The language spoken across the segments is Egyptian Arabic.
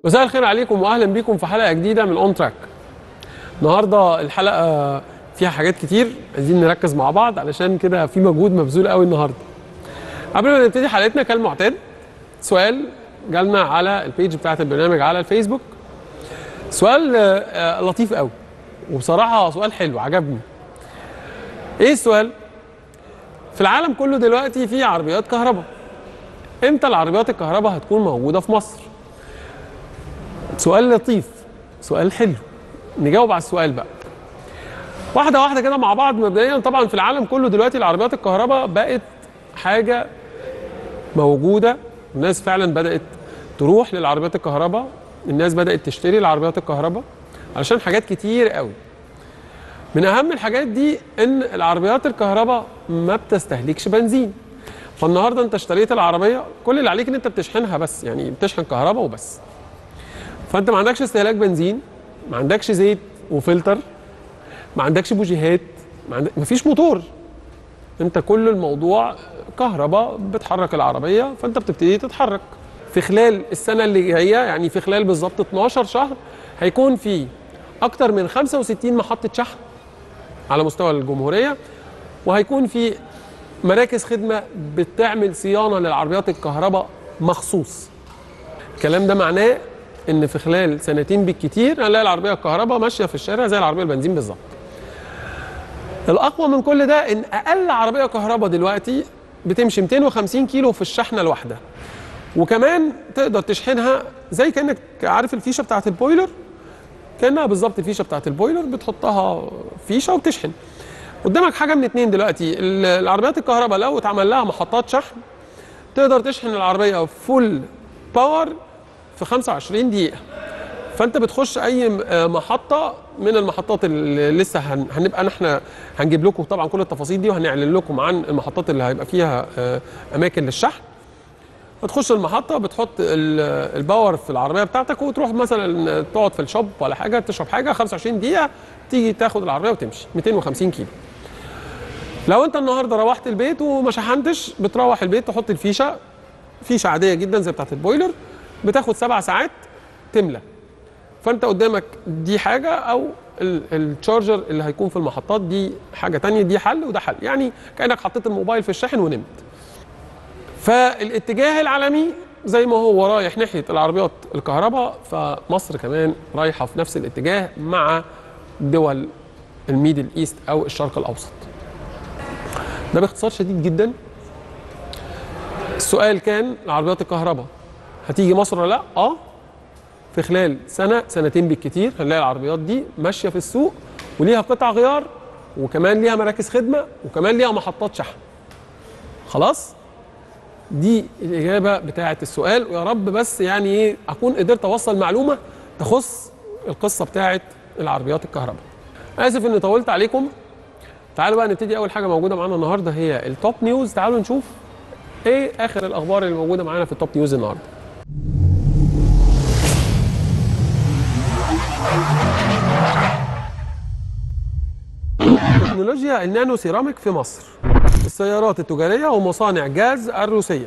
مساء الخير عليكم واهلا بيكم في حلقه جديده من اون تراك النهارده الحلقه فيها حاجات كتير عايزين نركز مع بعض علشان كده في مجهود مبذول قوي النهارده قبل ما نبتدي حلقتنا كالمعتاد سؤال جالنا على البيج بتاعت البرنامج على الفيسبوك سؤال آه، لطيف قوي وبصراحه سؤال حلو عجبني ايه السؤال في العالم كله دلوقتي في عربيات كهرباء امتى العربيات الكهرباء هتكون موجوده في مصر سؤال لطيف سؤال حلو نجاوب على السؤال بقى واحده واحده كده مع بعض مبدئيا طبعا في العالم كله دلوقتي العربيات الكهرباء بقت حاجه موجوده الناس فعلا بدات تروح للعربيات الكهرباء الناس بدات تشتري العربيات الكهرباء علشان حاجات كتير قوي من اهم الحاجات دي ان العربيات الكهرباء ما بتستهلكش بنزين فالنهارده انت اشتريت العربيه كل اللي عليك ان انت بتشحنها بس يعني بتشحن كهرباء وبس فانت ما عندكش استهلاك بنزين ما عندكش زيت وفلتر ما عندكش بوجيهات ما عندك مفيش موتور انت كل الموضوع كهرباء بتحرك العربيه فانت بتبتدي تتحرك في خلال السنه اللي جايه يعني في خلال بالظبط 12 شهر هيكون في اكتر من 65 محطه شحن على مستوى الجمهوريه وهيكون في مراكز خدمه بتعمل صيانه للعربيات الكهرباء مخصوص الكلام ده معناه ان في خلال سنتين بالكتير هنلاقي العربيه الكهرباء ماشيه في الشارع زي العربيه البنزين بالظبط الاقوى من كل ده ان اقل عربيه كهرباء دلوقتي بتمشي 250 كيلو في الشحنه الواحده وكمان تقدر تشحنها زي كانك عارف الفيشه بتاعت البويلر كانها بالظبط الفيشه بتاعت البويلر بتحطها فيشه وبتشحن قدامك حاجه من اتنين دلوقتي ال- العربيات الكهرباء لو اتعمل لها محطات شحن تقدر تشحن العربيه فول باور في 25 دقيقه فانت بتخش اي م- آه محطه من المحطات اللي لسه هن- هنبقى احنا هنجيب لكم طبعا كل التفاصيل دي وهنعلن لكم عن المحطات اللي هيبقى فيها آه، اماكن للشحن هتخش المحطة بتحط ال- الباور في العربية بتاعتك وتروح مثلا تقعد في الشوب ولا حاجة تشرب حاجة 25 دقيقة تيجي تاخد العربية وتمشي 250 كيلو لو انت النهارده روحت البيت وما شحنتش بتروح البيت تحط الفيشة فيشة عادية جدا زي بتاعت البويلر بتاخد سبع ساعات تملى فانت قدامك دي حاجة او ال- التشارجر اللي هيكون في المحطات دي حاجة تانية دي حل وده حل يعني كأنك حطيت الموبايل في الشاحن ونمت فالاتجاه العالمي زي ما هو رايح ناحيه العربيات الكهرباء فمصر كمان رايحه في نفس الاتجاه مع دول الميدل ايست او الشرق الاوسط. ده باختصار شديد جدا. السؤال كان العربيات الكهرباء هتيجي مصر ولا لا؟ اه في خلال سنه سنتين بالكتير هنلاقي العربيات دي ماشيه في السوق وليها قطع غيار وكمان ليها مراكز خدمه وكمان ليها محطات شحن. خلاص؟ دي الاجابه بتاعه السؤال ويا رب بس يعني ايه اكون قدرت اوصل معلومه تخص القصه بتاعه العربيات الكهرباء اسف اني طولت عليكم تعالوا بقى نبتدي اول حاجه موجوده معانا النهارده هي التوب نيوز تعالوا نشوف ايه اخر الاخبار اللي موجوده معانا في التوب نيوز النهارده تكنولوجيا النانو سيراميك في مصر السيارات التجارية ومصانع جاز الروسية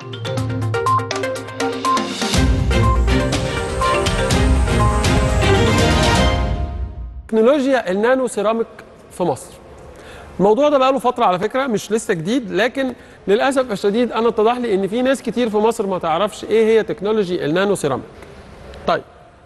تكنولوجيا النانو سيراميك في مصر الموضوع ده بقاله فترة على فكرة مش لسه جديد لكن للأسف الشديد أنا اتضح لي إن في ناس كتير في مصر ما تعرفش إيه هي تكنولوجي النانو سيراميك طيب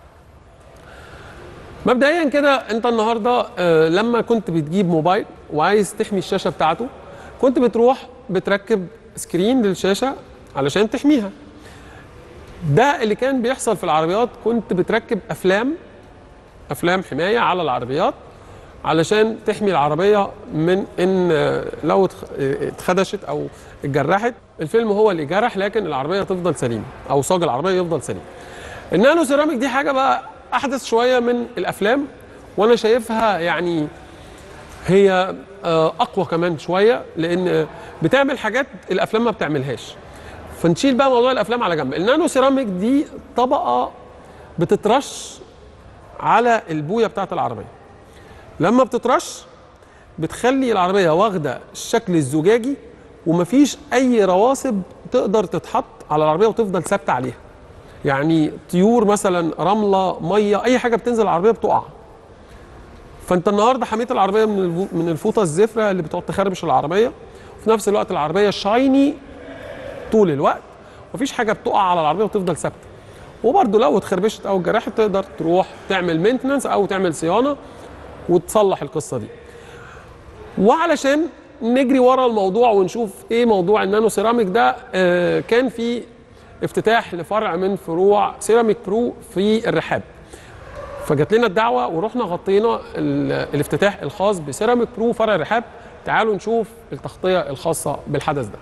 مبدئيا كده انت النهارده آه، لما كنت بتجيب موبايل وعايز تحمي الشاشه بتاعته كنت بتروح بتركب سكرين للشاشه علشان تحميها ده اللي كان بيحصل في العربيات كنت بتركب افلام افلام حمايه على العربيات علشان تحمي العربيه من ان آه، لو اتخ- آه، اتخدشت او اتجرحت الفيلم هو اللي جرح لكن العربيه تفضل سليمه او صاج العربيه يفضل سليم النانو سيراميك دي حاجه بقى احدث شويه من الافلام وانا شايفها يعني هي آه، اقوى كمان شويه لان آه، بتعمل حاجات الافلام ما بتعملهاش فنشيل بقى موضوع الافلام على جنب النانو سيراميك دي طبقه بتترش على البويه بتاعت العربيه لما بتترش بتخلي العربيه واخده الشكل الزجاجي ومفيش اي رواسب تقدر تتحط على العربيه وتفضل ثابته عليها يعني طيور مثلا رمله ميه اي حاجه بتنزل العربيه بتقع فانت النهارده حميت العربيه من الفو- من الفوطه الزفره اللي بتقعد تخربش العربيه وفي نفس الوقت العربيه شايني طول الوقت مفيش حاجه بتقع على العربيه وتفضل ثابته وبرده لو اتخربشت او اتجرحت تقدر تروح تعمل مينتننس او تعمل صيانه وتصلح القصه دي وعلشان نجري ورا الموضوع ونشوف ايه موضوع النانو سيراميك ده آه كان في افتتاح لفرع من فروع سيراميك برو في الرحاب فجات لنا الدعوه ورحنا غطينا ال- الافتتاح الخاص بسيراميك برو فرع الرحاب تعالوا نشوف التغطيه الخاصه بالحدث ده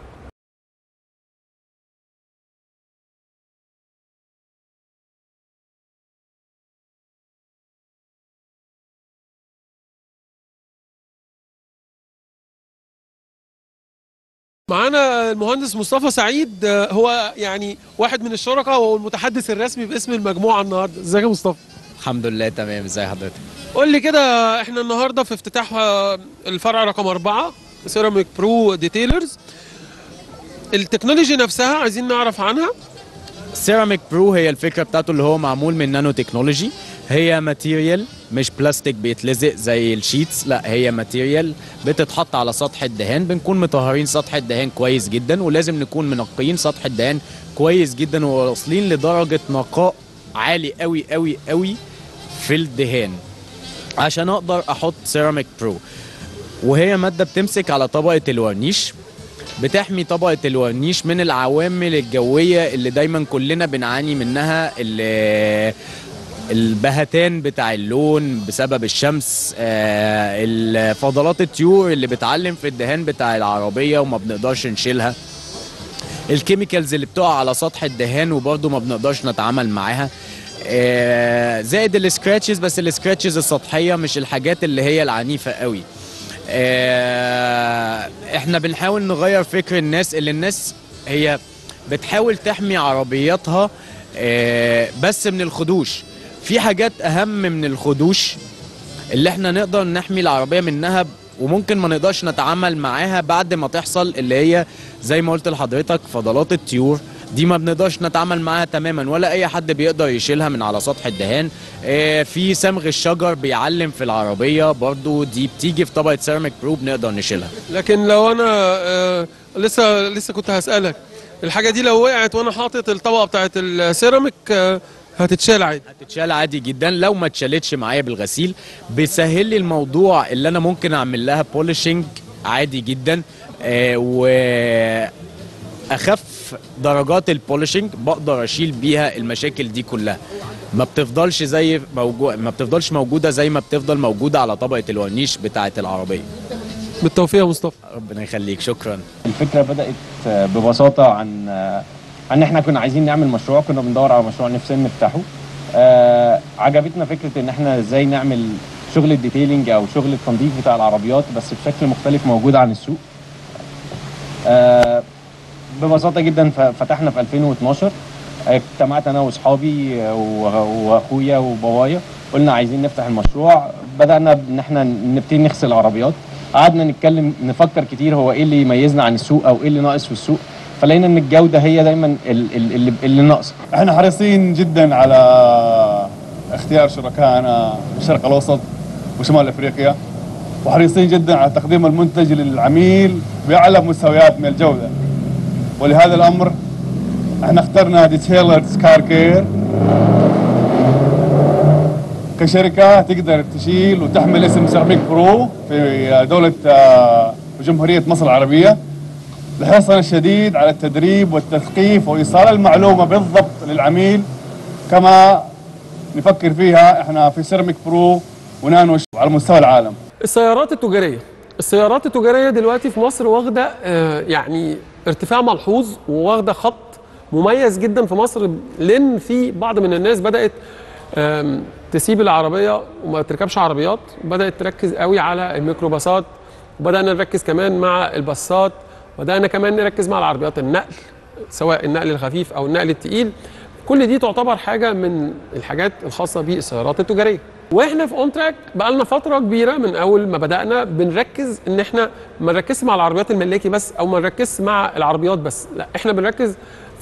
معانا المهندس مصطفى سعيد آه، هو يعني واحد من الشركاء وهو المتحدث الرسمي باسم المجموعه النهارده ازيك يا مصطفى الحمد لله تمام ازي حضرتك قول لي كده احنا النهارده في افتتاح آه، الفرع رقم أربعة سيراميك برو ديتيلرز التكنولوجي نفسها عايزين نعرف عنها سيراميك برو هي الفكره بتاعته اللي هو معمول من نانو تكنولوجي هي ماتيريال مش بلاستيك بيتلزق زي الشيتس لا هي ماتيريال بتتحط على سطح الدهان بنكون مطهرين سطح الدهان كويس جدا ولازم نكون منقيين سطح الدهان كويس جدا وواصلين لدرجه نقاء عالي قوي قوي قوي في الدهان عشان اقدر احط سيراميك برو وهي ماده بتمسك على طبقه الورنيش بتحمي طبقة الورنيش من العوامل الجوية اللي دايما كلنا بنعاني منها اللي البهتان بتاع اللون بسبب الشمس آه، الفضلات الطيور اللي بتعلم في الدهان بتاع العربية وما بنقدرش نشيلها الكيميكالز اللي بتقع على سطح الدهان وبرضه ما بنقدرش نتعامل معاها آه، زائد السكراتشز بس السكراتشز السطحية مش الحاجات اللي هي العنيفة قوي آه، احنا بنحاول نغير فكر الناس اللي الناس هي بتحاول تحمي عربياتها آه، بس من الخدوش في حاجات اهم من الخدوش اللي احنا نقدر نحمي العربية منها وممكن ما نقدرش نتعامل معاها بعد ما تحصل اللي هي زي ما قلت لحضرتك فضلات الطيور دي ما بنقدرش نتعامل معاها تماما ولا اي حد بيقدر يشيلها من على سطح الدهان آه، في صمغ الشجر بيعلم في العربية برضو دي بتيجي في طبقة سيراميك برو بنقدر نشيلها لكن لو انا آه لسه لسه كنت هسألك الحاجه دي لو وقعت وانا حاطط الطبقه بتاعت السيراميك آه هتتشال عادي هتتشال عادي جدا لو ما اتشالتش معايا بالغسيل بيسهل لي الموضوع اللي انا ممكن اعمل لها بولشنج عادي جدا آه و اخف درجات البولشنج بقدر اشيل بيها المشاكل دي كلها ما بتفضلش زي موجو... ما بتفضلش موجوده زي ما بتفضل موجوده على طبقه الورنيش بتاعه العربيه بالتوفيق يا مصطفى ربنا يخليك شكرا الفكره بدات ببساطه عن عن احنا كنا عايزين نعمل مشروع كنا بندور على مشروع نفسنا نفتحه آه عجبتنا فكره ان احنا ازاي نعمل شغل الديتيلنج او شغل التنظيف بتاع العربيات بس بشكل مختلف موجود عن السوق آه ببساطه جدا ف- فتحنا في 2012 اجتمعت انا واصحابي و- واخويا وبابايا قلنا عايزين نفتح المشروع بدانا ان احنا نبتدي نغسل العربيات قعدنا نتكلم نفكر كتير هو ايه اللي يميزنا عن السوق او ايه اللي ناقص في السوق فلقينا ان الجوده هي دايما ال- ال- اللي, اللي ناقصه احنا حريصين جدا على اختيار شركائنا في الشرق الاوسط وشمال افريقيا وحريصين جدا على تقديم المنتج للعميل باعلى مستويات من الجوده ولهذا الامر احنا اخترنا ديتيلرز كار كير كشركه تقدر تشيل وتحمل اسم سيراميك برو في دوله آه، جمهوريه مصر العربيه لحرصنا الشديد على التدريب والتثقيف وايصال المعلومه بالضبط للعميل كما نفكر فيها احنا في سيراميك برو ونانو على مستوى العالم السيارات التجاريه السيارات التجاريه دلوقتي في مصر واخده آه، يعني ارتفاع ملحوظ وواخده خط مميز جدا في مصر لان في بعض من الناس بدات آم، تسيب العربيه وما تركبش عربيات بدات تركز قوي على الميكروباصات وبدانا نركز كمان مع الباصات بدانا كمان نركز مع العربيات النقل سواء النقل الخفيف او النقل الثقيل كل دي تعتبر حاجه من الحاجات الخاصه بالسيارات التجاريه واحنا في اون تراك بقالنا فتره كبيره من اول ما بدانا بنركز ان احنا ما نركزش مع العربيات الملاكي بس او ما نركزش مع العربيات بس لا احنا بنركز في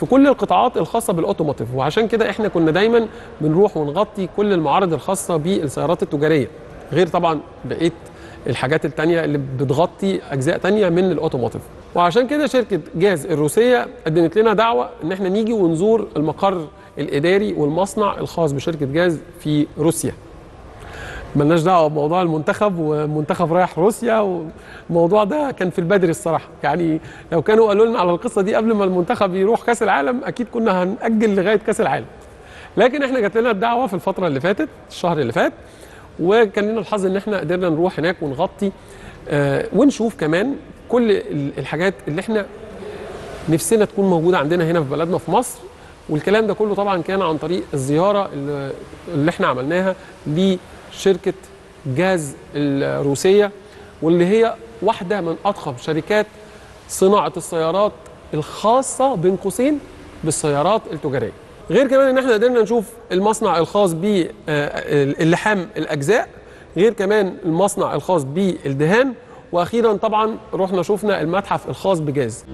في كل القطاعات الخاصه بالاوتوموتيف وعشان كده احنا كنا دايما بنروح ونغطي كل المعارض الخاصه بالسيارات التجاريه غير طبعا بقيه الحاجات التانية اللي بتغطي اجزاء تانية من الاوتوموتيف وعشان كده شركه جاز الروسيه قدمت لنا دعوه ان احنا نيجي ونزور المقر الاداري والمصنع الخاص بشركه جاز في روسيا ملناش دعوه بموضوع المنتخب ومنتخب رايح روسيا والموضوع ده كان في البدري الصراحه يعني لو كانوا قالوا لنا على القصه دي قبل ما المنتخب يروح كاس العالم اكيد كنا هنأجل لغايه كاس العالم لكن احنا جات لنا الدعوه في الفتره اللي فاتت الشهر اللي فات وكان لنا الحظ ان احنا قدرنا نروح هناك ونغطي آه ونشوف كمان كل ال- الحاجات اللي احنا نفسنا تكون موجوده عندنا هنا في بلدنا في مصر والكلام ده كله طبعا كان عن طريق الزياره اللي, اللي احنا عملناها لشركه جاز الروسيه واللي هي واحده من اضخم شركات صناعه السيارات الخاصه بين قوسين بالسيارات التجاريه. غير كمان ان احنا قدرنا نشوف المصنع الخاص باللحام الاجزاء غير كمان المصنع الخاص بالدهان واخيرا طبعا رحنا شفنا المتحف الخاص بجاز.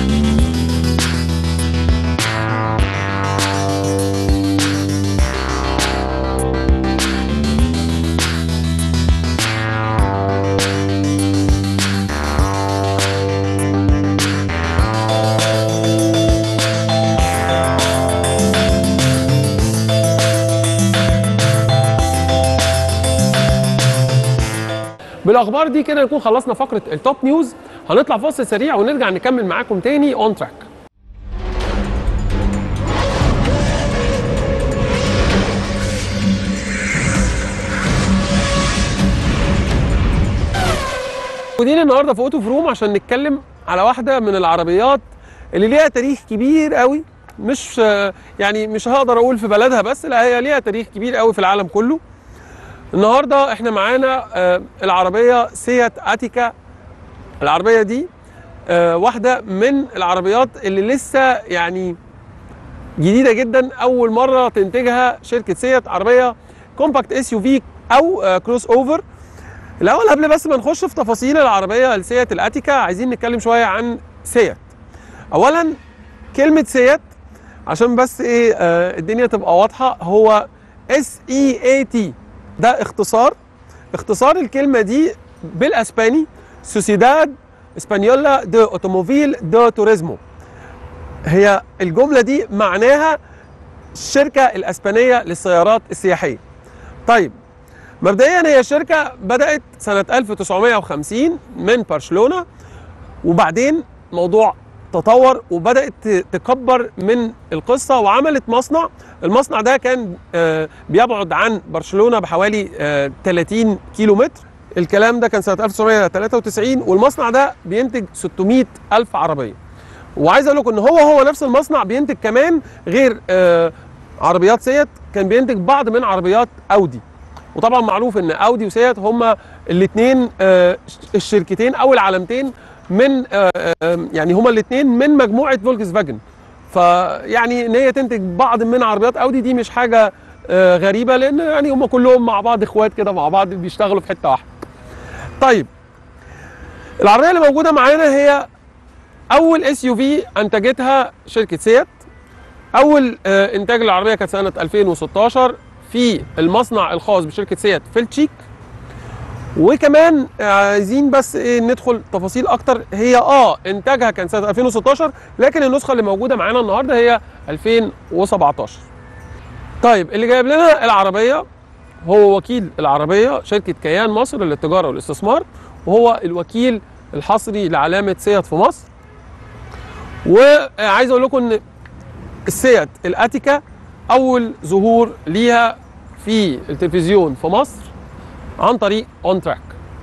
بالاخبار دي كده نكون خلصنا فقره التوب نيوز هنطلع فاصل سريع ونرجع نكمل معاكم تاني اون تراك موجودين النهارده في اوتو فروم عشان نتكلم على واحده من العربيات اللي ليها تاريخ كبير قوي مش يعني مش هقدر اقول في بلدها بس لا هي ليها تاريخ كبير قوي في العالم كله النهارده احنا معانا آه، العربيه سيات اتيكا العربيه دي آه، واحده من العربيات اللي لسه يعني جديده جدا اول مره تنتجها شركه سيات عربيه كومباكت اس يو في او آه، كروس اوفر الاول قبل بس ما نخش في تفاصيل العربيه السيات الاتيكا عايزين نتكلم شويه عن سيات اولا كلمه سيات عشان بس ايه آه الدنيا تبقى واضحه هو اس اي اي تي ده اختصار اختصار الكلمه دي بالاسباني سوسيداد اسبانيولا دو اوتوموفيل دو توريزمو هي الجمله دي معناها الشركه الاسبانيه للسيارات السياحيه طيب مبدئيا هي شركه بدات سنه 1950 من برشلونه وبعدين موضوع تطور وبدات ت- تكبر من القصه وعملت مصنع المصنع ده كان آه، بيبعد عن برشلونه بحوالي آه، 30 كيلو متر الكلام ده كان سنه 1993 والمصنع ده بينتج 600 الف عربيه وعايز اقول لكم ان هو هو نفس المصنع بينتج كمان غير آه، عربيات سيات كان بينتج بعض من عربيات اودي وطبعا معروف ان اودي وسيات هما الاثنين الشركتين او العلامتين من آه، آه، يعني هما الاثنين من مجموعه فولكس فاجن فيعني ان هي تنتج بعض من عربيات اودي دي مش حاجه آه، غريبه لان يعني هما كلهم مع بعض اخوات كده مع بعض بيشتغلوا في حته واحده. طيب العربيه اللي موجوده معانا هي اول اس يو في انتجتها شركه سيات اول آه، انتاج العربيه كانت سنه 2016 في المصنع الخاص بشركه سيات في التشيك وكمان عايزين بس ايه ندخل تفاصيل اكتر هي اه انتاجها كان سنه 2016 لكن النسخه اللي موجوده معانا النهارده هي 2017 طيب اللي جايب لنا العربيه هو وكيل العربيه شركه كيان مصر للتجاره والاستثمار وهو الوكيل الحصري لعلامه سيات في مصر وعايز اقول لكم ان السيات الاتيكا اول ظهور ليها في التلفزيون في مصر عن طريق اون تراك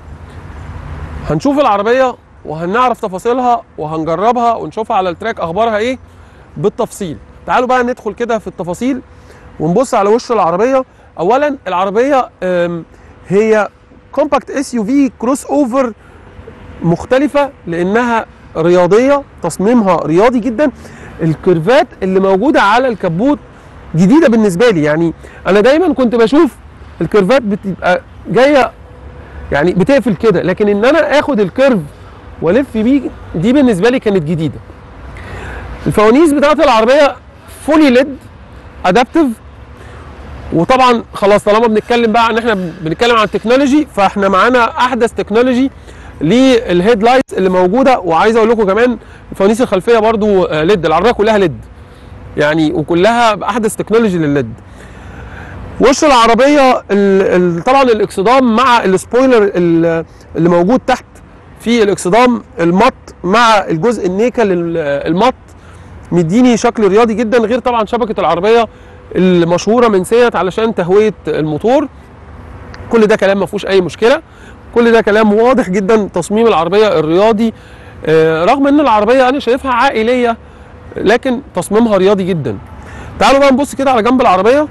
هنشوف العربيه وهنعرف تفاصيلها وهنجربها ونشوفها على التراك اخبارها ايه بالتفصيل تعالوا بقى ندخل كده في التفاصيل ونبص على وش العربيه اولا العربيه أم، هي كومباكت اس يو في كروس اوفر مختلفه لانها رياضيه تصميمها رياضي جدا الكيرفات اللي موجوده على الكبوت جديده بالنسبه لي يعني انا دايما كنت بشوف الكيرفات بتبقى جايه يعني بتقفل كده لكن ان انا اخد الكيرف والف بيه دي بالنسبه لي كانت جديده الفوانيس بتاعت العربيه فولي ليد ادابتيف وطبعا خلاص طالما بنتكلم بقى ان احنا بنتكلم عن تكنولوجي فاحنا معانا احدث تكنولوجي للهيد لايتس اللي موجوده وعايز اقول لكم كمان الفوانيس الخلفيه برضو آه، ليد العربيه كلها ليد يعني وكلها باحدث تكنولوجي للليد وش العربيه ال ال طبعا الاكسدام مع السبويلر ال- اللي موجود تحت في الاكسدام المط مع الجزء النيكل ال- المط مديني شكل رياضي جدا غير طبعا شبكه العربيه المشهوره من سيت علشان تهويه الموتور كل ده كلام ما فيهوش اي مشكله كل ده كلام واضح جدا تصميم العربيه الرياضي آه، رغم ان العربيه انا شايفها عائليه لكن تصميمها رياضي جدا تعالوا بقى نبص كده على جنب العربيه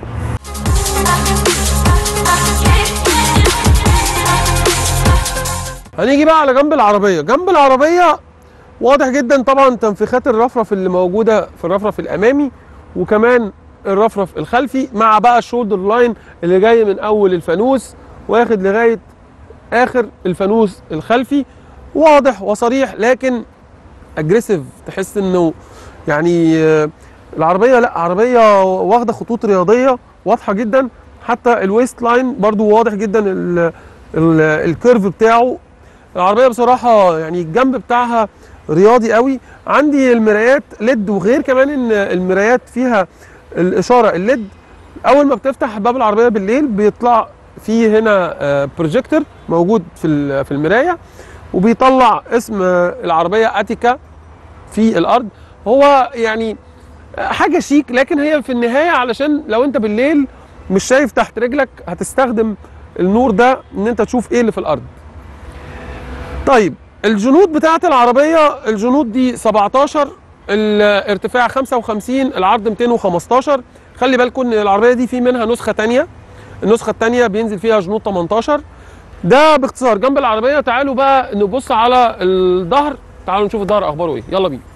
هنيجي بقى على جنب العربيه جنب العربيه واضح جدا طبعا تنفيخات الرفرف اللي موجوده في الرفرف الامامي وكمان الرفرف الخلفي مع بقى الشولدر لاين اللي جاي من اول الفانوس واخد لغايه اخر الفانوس الخلفي واضح وصريح لكن اجريسيف تحس انه يعني آه، العربيه لا عربيه واخده خطوط رياضيه واضحه جدا حتى الويست لاين برضو واضح جدا ال- ال- الكيرف بتاعه العربيه بصراحه يعني الجنب بتاعها رياضي قوي عندي المرايات ليد وغير كمان ان المرايات فيها الاشاره الليد اول ما بتفتح باب العربيه بالليل بيطلع فيه هنا بروجيكتور موجود في ال- في المرايه وبيطلع اسم آه، العربيه اتيكا في الارض هو يعني حاجه شيك لكن هي في النهايه علشان لو انت بالليل مش شايف تحت رجلك هتستخدم النور ده ان انت تشوف ايه اللي في الارض طيب الجنود بتاعت العربيه الجنود دي 17 الارتفاع 55 العرض 215 خلي بالكم ان العربيه دي في منها نسخه تانية النسخه التانية بينزل فيها جنود 18 ده باختصار جنب العربيه تعالوا بقى نبص على الظهر تعالوا نشوف الظهر اخباره ايه يلا بينا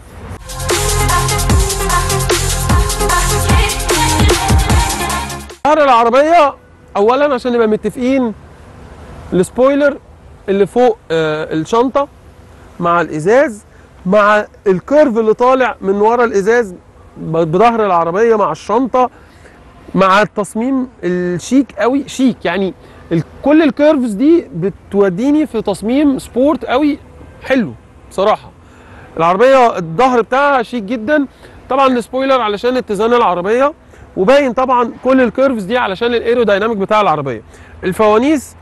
ظهر العربيه اولا عشان نبقى متفقين السبويلر اللي فوق آه الشنطه مع الازاز مع الكيرف اللي طالع من ورا الازاز ب- بظهر العربيه مع الشنطه مع التصميم الشيك قوي شيك يعني ال- كل الكيرفز دي بتوديني في تصميم سبورت قوي حلو بصراحه العربيه الظهر بتاعها شيك جدا طبعا السبويلر علشان اتزان العربيه وباين طبعا كل الكيرفز دي علشان الايرودايناميك بتاع العربيه الفوانيس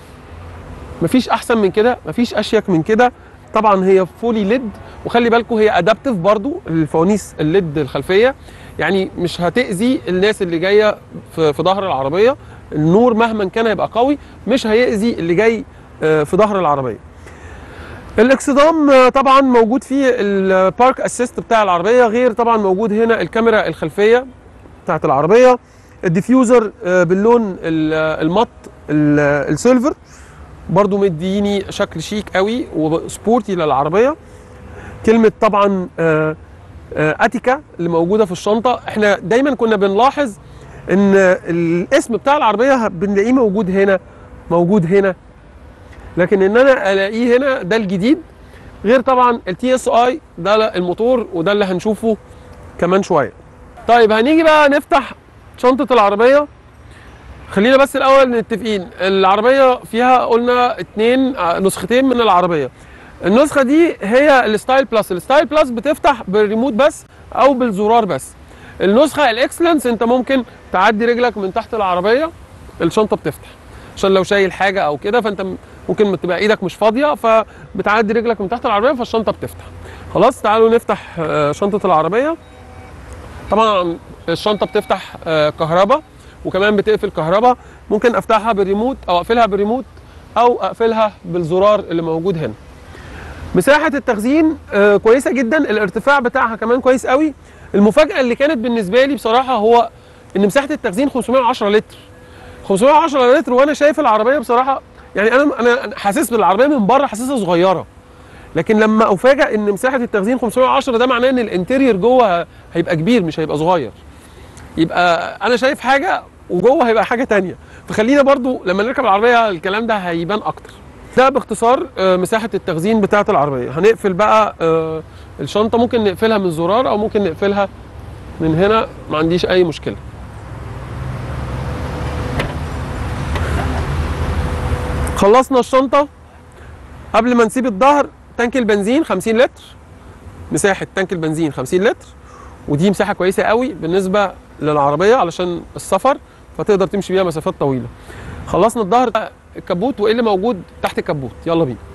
مفيش احسن من كده مفيش اشيك من كده طبعا هي فولي ليد وخلي بالكم هي ادابتيف برضو الفوانيس الليد الخلفيه يعني مش هتاذي الناس اللي جايه في, في ظهر العربيه النور مهما كان هيبقى قوي مش هيأذي اللي جاي آه، في ظهر العربيه الاكسدام آه، طبعا موجود فيه البارك اسيست بتاع العربيه غير طبعا موجود هنا الكاميرا الخلفيه بتاعت العربيه الديفيوزر آه، باللون ال- المط ال- السيلفر برضو مديني شكل شيك قوي وسبورتي للعربيه كلمه طبعا آه، آه، اتيكا اللي موجوده في الشنطه احنا دايما كنا بنلاحظ ان الاسم بتاع العربيه بنلاقيه موجود هنا موجود هنا لكن ان انا الاقيه هنا ده الجديد غير طبعا التي اس اي ده الموتور وده اللي هنشوفه كمان شويه طيب هنيجي بقى نفتح شنطه العربيه خلينا بس الاول متفقين العربيه فيها قلنا اتنين آه، نسختين من العربيه النسخه دي هي الستايل بلس الستايل بلس بتفتح بالريموت بس او بالزرار بس النسخه الاكسلنس انت ممكن تعدي رجلك من تحت العربيه الشنطه بتفتح عشان لو شايل حاجه او كده فانت م- ممكن تبقى ايدك مش فاضيه فبتعدي رجلك من تحت العربيه فالشنطه بتفتح خلاص تعالوا نفتح آه، شنطه العربيه طبعا الشنطه بتفتح آه، كهرباء وكمان بتقفل كهرباء ممكن افتحها بالريموت او اقفلها بالريموت او اقفلها بالزرار اللي موجود هنا مساحه التخزين آه، كويسه جدا الارتفاع بتاعها كمان كويس قوي المفاجاه اللي كانت بالنسبه لي بصراحه هو ان مساحه التخزين 510 لتر 510 لتر وانا شايف العربيه بصراحه يعني انا انا أنا حاسس بالعربيه من بره حاسسها صغيره لكن لما افاجئ ان مساحه التخزين 510 ده معناه ان الانتيريور جوه هيبقى كبير مش هيبقى صغير يبقى انا شايف حاجه وجوه هيبقى حاجه تانية فخلينا برضو لما نركب العربيه الكلام ده هيبان اكتر ده باختصار آه، مساحه التخزين بتاعه العربيه هنقفل بقى آه، الشنطه ممكن نقفلها من زرار او ممكن نقفلها من هنا ما عنديش اي مشكله خلصنا الشنطه قبل ما نسيب الظهر تانك البنزين 50 لتر مساحه تانك البنزين 50 لتر ودي مساحه كويسه قوي بالنسبه للعربيه علشان السفر فتقدر تمشي بيها مسافات طويله خلصنا الظهر الكبوت وايه اللي موجود تحت الكبوت يلا بينا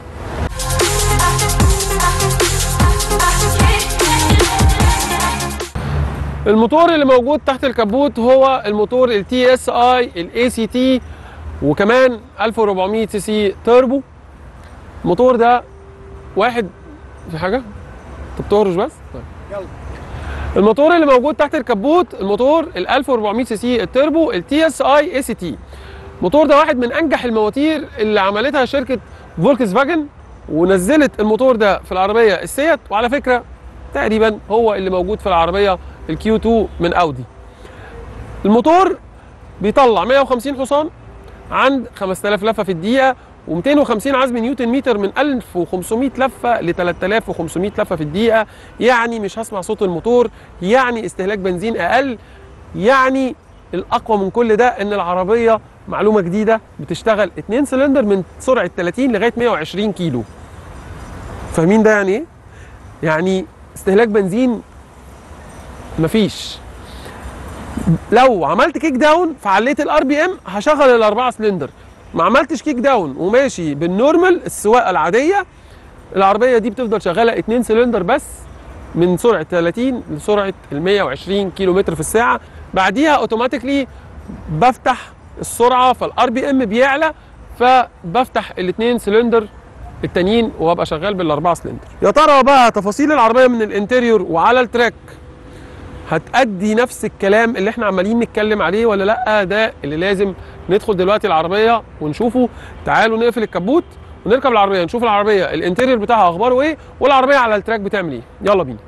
الموتور اللي موجود تحت الكبوت هو الموتور التي اس اي الاي سي تي وكمان 1400 سي سي توربو الموتور ده واحد في حاجه انت بتهرش بس طيب يلا. الموتور اللي موجود تحت الكبوت الموتور ال 1400 سي سي التربو التي اس اي اي سي تي الموتور ده واحد من انجح المواتير اللي عملتها شركه فولكس فاجن ونزلت الموتور ده في العربيه السيات وعلى فكره تقريبا هو اللي موجود في العربيه الكيو 2 من اودي الموتور بيطلع 150 حصان عند 5000 لفه في الدقيقه و250 عزم نيوتن متر من 1500 لفه ل 3500 لفه في الدقيقه يعني مش هسمع صوت الموتور يعني استهلاك بنزين اقل يعني الاقوى من كل ده ان العربيه معلومه جديده بتشتغل 2 سلندر من سرعه 30 لغايه 120 كيلو فاهمين ده يعني ايه يعني استهلاك بنزين مفيش لو عملت كيك داون فعليت الار بي ام هشغل الاربعه سلندر ما عملتش كيك داون وماشي بالنورمال السواقه العاديه العربيه دي بتفضل شغاله 2 سلندر بس من سرعه 30 لسرعه ال 120 كيلو متر في الساعه بعديها اوتوماتيكلي بفتح السرعه فالار بي ام بيعلى فبفتح الاثنين سلندر التانيين وابقى شغال بالاربعه سلندر يا ترى بقى تفاصيل العربيه من الانتريور وعلى التراك هتأدي نفس الكلام اللي احنا عمالين نتكلم عليه ولا لا ده اللي لازم ندخل دلوقتي العربيه ونشوفه تعالوا نقفل الكبوت ونركب العربيه نشوف العربيه الانتيريور بتاعها اخباره ايه والعربيه على التراك بتعمل ايه يلا بينا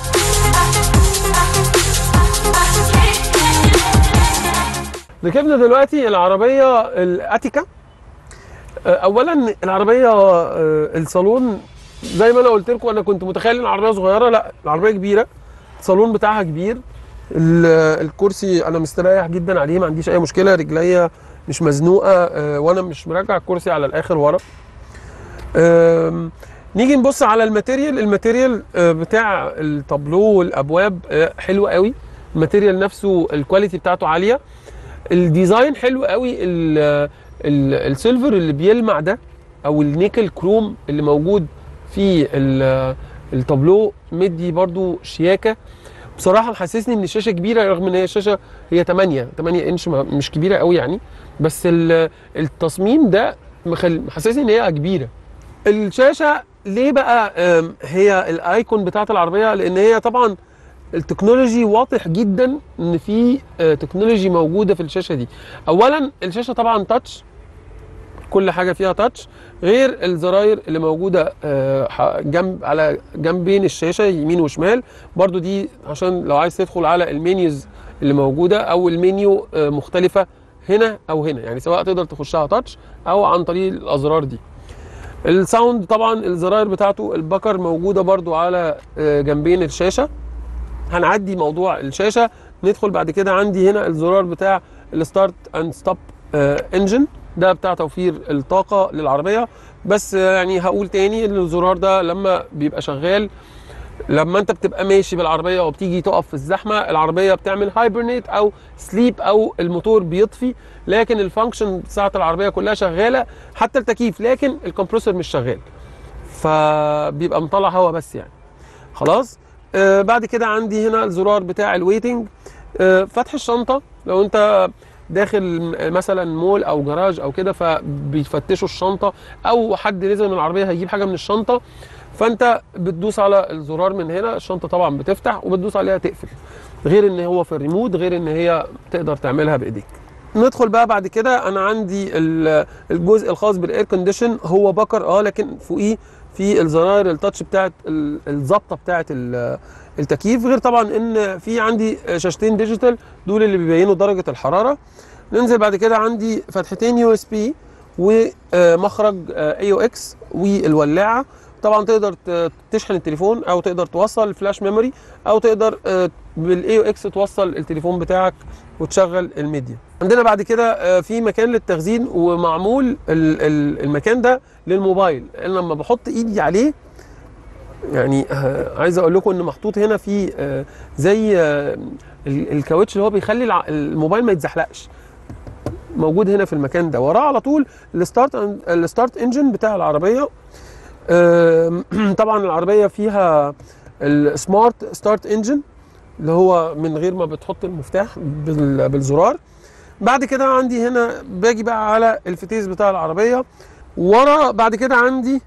ركبنا دلوقتي العربيه الاتيكا آه، اولا العربيه آه، الصالون زي ما انا قلت لكم انا كنت متخيل ان العربيه صغيره لا العربيه كبيره الصالون بتاعها كبير ال- الكرسي انا مستريح جدا عليه ما عنديش اي مشكله رجليا مش مزنوقه آه، وانا مش مرجع الكرسي على الاخر ورا آم، نيجي نبص على الماتيريال الماتيريال آه، بتاع التابلو والابواب آه، حلو قوي الماتيريال نفسه الكواليتي بتاعته عاليه الديزاين حلو قوي ال- ال- السيلفر اللي بيلمع ده او النيكل كروم اللي موجود في ال- التابلو مدي برضو شياكه بصراحه محسسني ان الشاشه كبيره رغم ان هي الشاشه هي 8 8 انش ما- مش كبيره قوي يعني بس ال- التصميم ده مخل- محسسني ان هي كبيره الشاشه ليه بقى آم، هي الايكون بتاعت العربيه لان هي طبعا التكنولوجي واضح جدا ان في آه، تكنولوجي موجوده في الشاشه دي اولا الشاشه طبعا تاتش كل حاجه فيها تاتش غير الزراير اللي موجوده آه، ح- جنب على جنبين الشاشه يمين وشمال برضو دي عشان لو عايز تدخل على المنيوز اللي موجوده او المنيو آه، مختلفه هنا او هنا يعني سواء تقدر تخشها تاتش او عن طريق الازرار دي الساوند طبعا الزراير بتاعته البكر موجوده برضو على آه، جنبين الشاشه هنعدي موضوع الشاشه ندخل بعد كده عندي هنا الزرار بتاع الستارت اند ستوب انجن ده بتاع توفير الطاقه للعربيه بس آه، يعني هقول تاني ان الزرار ده لما بيبقى شغال لما انت بتبقى ماشي بالعربيه وبتيجي تقف في الزحمه العربيه بتعمل هايبرنيت او سليب او الموتور بيطفي لكن الفانكشن بتاعت العربيه كلها شغاله حتى التكييف لكن الكمبرسور مش شغال فبيبقى مطلع هواء بس يعني خلاص آه بعد كده عندي هنا الزرار بتاع الويتنج آه فتح الشنطه لو انت داخل م- مثلا مول او جراج او كده فبيفتشوا الشنطه او حد نزل من العربيه هيجيب حاجه من الشنطه فانت بتدوس على الزرار من هنا الشنطه طبعا بتفتح وبتدوس عليها تقفل غير ان هو في الريموت غير ان هي تقدر تعملها بايديك ندخل بقى بعد كده انا عندي ال- الجزء الخاص بالاير كونديشن هو بكر اه لكن فوقيه في الزراير التاتش بتاعت ال- الظبطه بتاعت ال- التكييف غير طبعا ان في عندي شاشتين ديجيتال دول اللي بيبينوا درجه الحراره ننزل بعد كده عندي فتحتين يو اس بي ومخرج اي او اكس والولاعه طبعا تقدر ت- تشحن التليفون او تقدر توصل الفلاش ميموري او تقدر بالاي او اكس توصل التليفون بتاعك وتشغل الميديا عندنا بعد كده آه، في مكان للتخزين ومعمول ال- ال- المكان ده للموبايل انا لما بحط ايدي عليه يعني آه، عايز اقول لكم ان محطوط هنا في آه، زي آه، ال- الكاوتش اللي هو بيخلي الع- الموبايل ما يتزحلقش موجود هنا في المكان ده وراه على طول الستارت الستارت انجن بتاع العربيه آم، طبعا العربيه فيها السمارت ستارت انجن اللي هو من غير ما بتحط المفتاح بال- بالزرار بعد كده عندي هنا باجي بقى على الفتيس بتاع العربيه ورا بعد كده عندي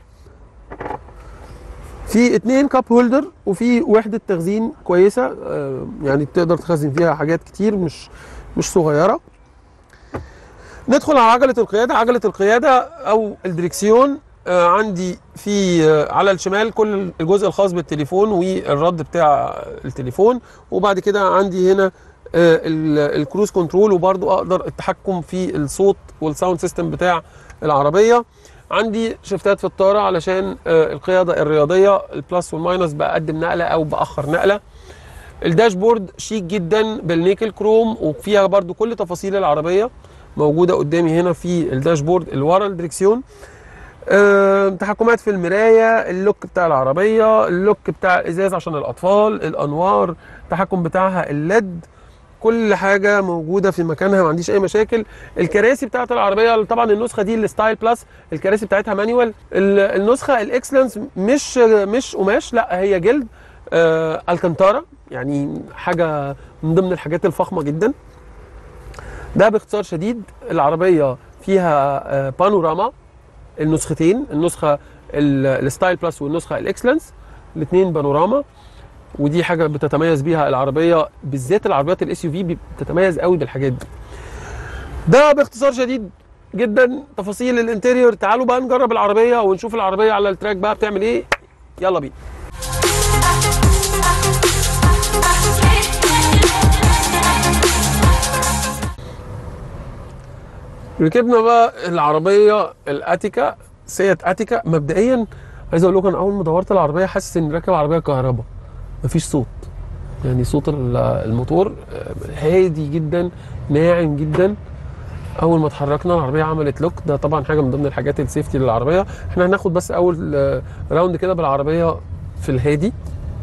في اتنين كاب هولدر وفي وحده تخزين كويسه آه، يعني تقدر تخزن فيها حاجات كتير مش مش صغيره ندخل على عجله القياده عجله القياده او الدريكسيون آه، عندي في آه، على الشمال كل الجزء الخاص بالتليفون والرد بتاع التليفون وبعد كده عندي هنا آه، ال- الكروز كنترول وبرضو اقدر التحكم في الصوت والساوند سيستم بتاع العربيه عندي شفتات في الطاره علشان آه، القياده الرياضيه البلس والماينس بقدم نقله او باخر نقله الداشبورد شيك جدا بالنيكل كروم وفيها برضو كل تفاصيل العربيه موجوده قدامي هنا في الداشبورد اللي ورا الدريكسيون آه، تحكمات في المرايه اللوك بتاع العربيه اللوك بتاع الازاز عشان الاطفال الانوار التحكم بتاعها الليد كل حاجه موجوده في مكانها ما عنديش اي مشاكل الكراسي بتاعت العربيه طبعا النسخه دي الستايل بلس الكراسي بتاعتها مانيوال ال- النسخه الاكسلنس مش مش قماش لا هي جلد آه الكنتارا يعني حاجه من ضمن الحاجات الفخمه جدا ده باختصار شديد العربيه فيها آه بانوراما النسختين النسخه ال- الستايل بلس والنسخه الاكسلنس الاثنين بانوراما ودي حاجه بتتميز بيها العربيه بالذات العربيات الاس يو في بتتميز قوي بالحاجات دي ده باختصار شديد جدا تفاصيل الانتيريور تعالوا بقى نجرب العربيه ونشوف العربيه على التراك بقى بتعمل ايه يلا بينا ركبنا بقى العربيه الاتيكا سيات اتيكا مبدئيا عايز اقول لكم انا اول ما دورت العربيه حاسس اني راكب عربيه كهرباء مفيش صوت يعني صوت ال- الموتور آه، هادي جدا ناعم جدا اول ما اتحركنا العربيه عملت لوك ده طبعا حاجه من ضمن الحاجات السيفتي للعربيه احنا هناخد بس اول آه، راوند كده بالعربيه في الهادي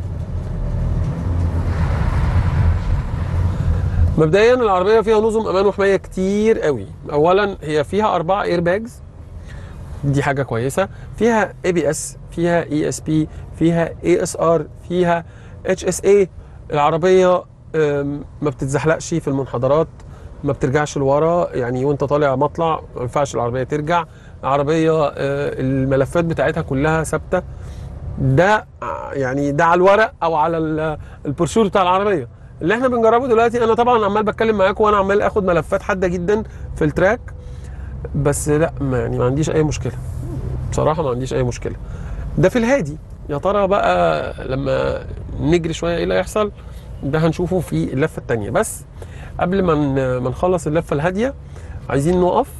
مبدئيا العربيه فيها نظم امان وحمايه كتير قوي اولا هي فيها اربع اير باجز دي حاجه كويسه فيها اي بي اس فيها اي اس بي فيها اي اس ار فيها اتش اس اي العربيه أم، ما بتتزحلقش في المنحدرات ما بترجعش لورا يعني وانت طالع مطلع ما ينفعش العربيه ترجع العربيه آه، الملفات بتاعتها كلها ثابته ده ع- يعني ده على الورق او على ال- البروشور بتاع العربيه اللي احنا بنجربه دلوقتي انا طبعا عمال بتكلم معاكم وانا عمال اخد ملفات حاده جدا في التراك بس لا ما يعني ما عنديش اي مشكله بصراحه ما عنديش اي مشكله ده في الهادي يا ترى بقى لما نجري شويه ايه اللي هيحصل ده هنشوفه في اللفه الثانيه بس قبل ما ن- ما نخلص اللفه الهاديه عايزين نقف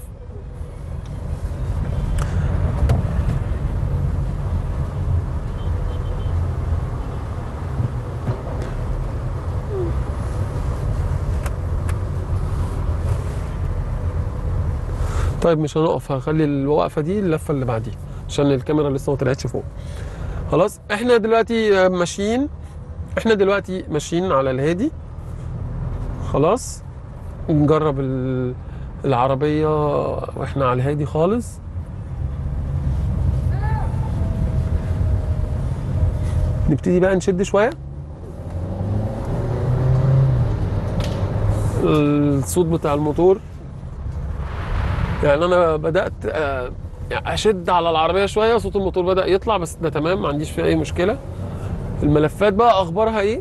طيب مش هنقف هخلي الوقفه دي اللفه اللي بعديها عشان الكاميرا لسه ما طلعتش فوق خلاص احنا دلوقتي آه، ماشيين احنا دلوقتي ماشيين على الهادي خلاص نجرب ال- العربية واحنا على الهادي خالص نبتدي بقى نشد شوية الصوت بتاع الموتور يعني انا بدأت آه، يعني اشد على العربية شوية صوت الموتور بدأ يطلع بس ده تمام ما عنديش فيه اي مشكلة الملفات بقى اخبارها ايه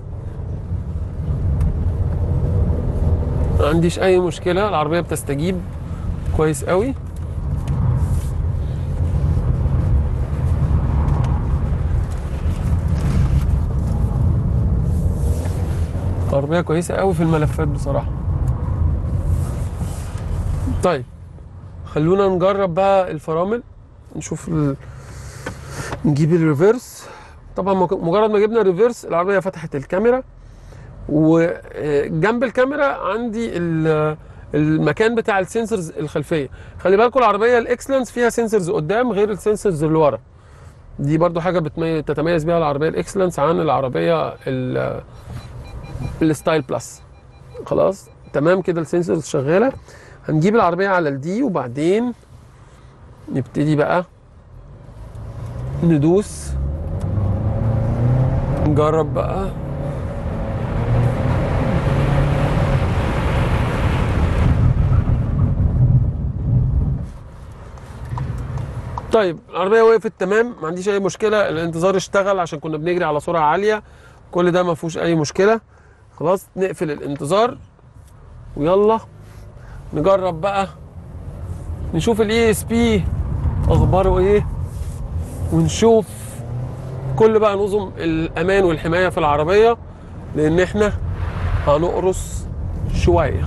ما عنديش اي مشكله العربيه بتستجيب كويس قوي عربيه كويسه قوي في الملفات بصراحه طيب خلونا نجرب بقى الفرامل نشوف ال... نجيب الريفرس طبعا مج- مجرد ما جبنا الريفرس العربيه فتحت الكاميرا وجنب الكاميرا عندي ال- المكان بتاع السنسورز الخلفيه خلي بالكم العربيه الاكسلنس فيها سنسورز قدام غير السنسورز اللي ورا دي برضو حاجه بتمي... تتميز بيها العربيه الاكسلنس عن العربيه ال... الستايل بلس خلاص تمام كده السنسورز شغاله هنجيب العربيه على الدي وبعدين نبتدي بقى ندوس نجرب بقى طيب العربيه وقفت تمام ما عنديش اي مشكله الانتظار اشتغل عشان كنا بنجري على سرعه عاليه كل ده ما فيهوش اي مشكله خلاص نقفل الانتظار ويلا نجرب بقى نشوف الاي اس بي اخباره ايه ونشوف كل بقى نظم الامان والحمايه في العربيه لان احنا هنقرص شويه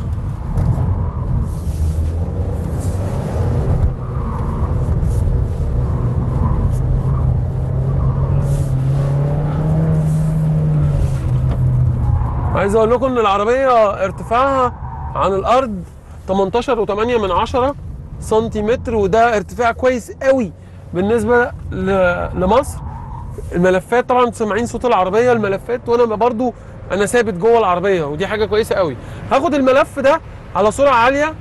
عايز اقول لكم ان العربيه ارتفاعها عن الارض 18 و8 من 10 سنتيمتر وده ارتفاع كويس قوي بالنسبه ل- لمصر الملفات طبعا سامعين صوت العربيه الملفات وانا برضو انا ثابت جوه العربيه ودي حاجه كويسه قوي هاخد الملف ده على سرعه عاليه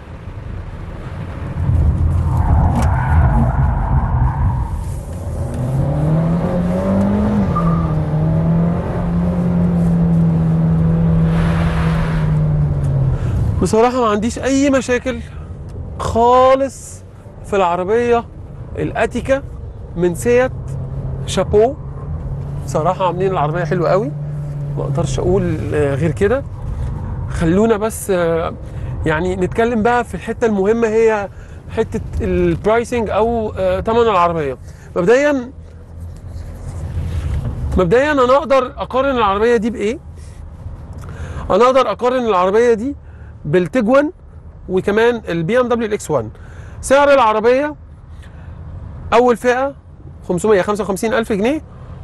بصراحة ما عنديش أي مشاكل خالص في العربية الأتيكا من سيات شابو صراحة عاملين العربية حلوة قوي ما أقدرش أقول آه، غير كده خلونا بس آه، يعني نتكلم بقى في الحتة المهمة هي حتة البرايسنج أو آه، تمن العربية مبدئيا مبدئيا أنا أقدر أقارن العربية دي بإيه؟ أنا أقدر أقارن العربية دي بالتجوان وكمان البي ام دبليو الاكس 1 سعر العربيه اول فئه 555 الف جنيه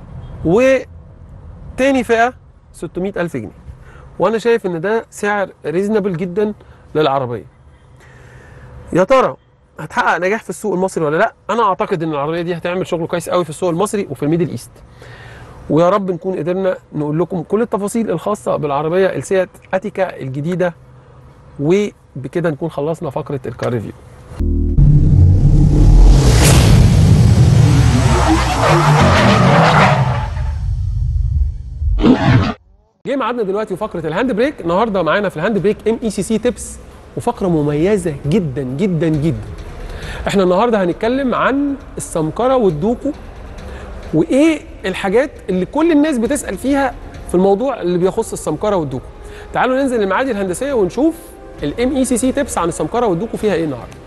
وتاني فئه 600 الف جنيه وانا شايف ان ده سعر ريزنبل جدا للعربيه يا ترى هتحقق نجاح في السوق المصري ولا لا انا اعتقد ان العربيه دي هتعمل شغل كويس قوي في السوق المصري وفي الميدل ايست ويا رب نكون قدرنا نقول لكم كل التفاصيل الخاصه بالعربيه السيات اتيكا الجديده وبكده نكون خلصنا فقره الكار ريفيو جه ميعادنا دلوقتي وفقره الهاند بريك النهارده معانا في الهاند بريك ام اي سي سي تيبس وفقره مميزه جدا جدا جدا احنا النهارده هنتكلم عن السمكره والدوكو وايه الحاجات اللي كل الناس بتسال فيها في الموضوع اللي بيخص السمكره والدوكو تعالوا ننزل المعادي الهندسيه ونشوف الام اي سي سي تيبس عن السمكره والدوكو فيها ايه النهارده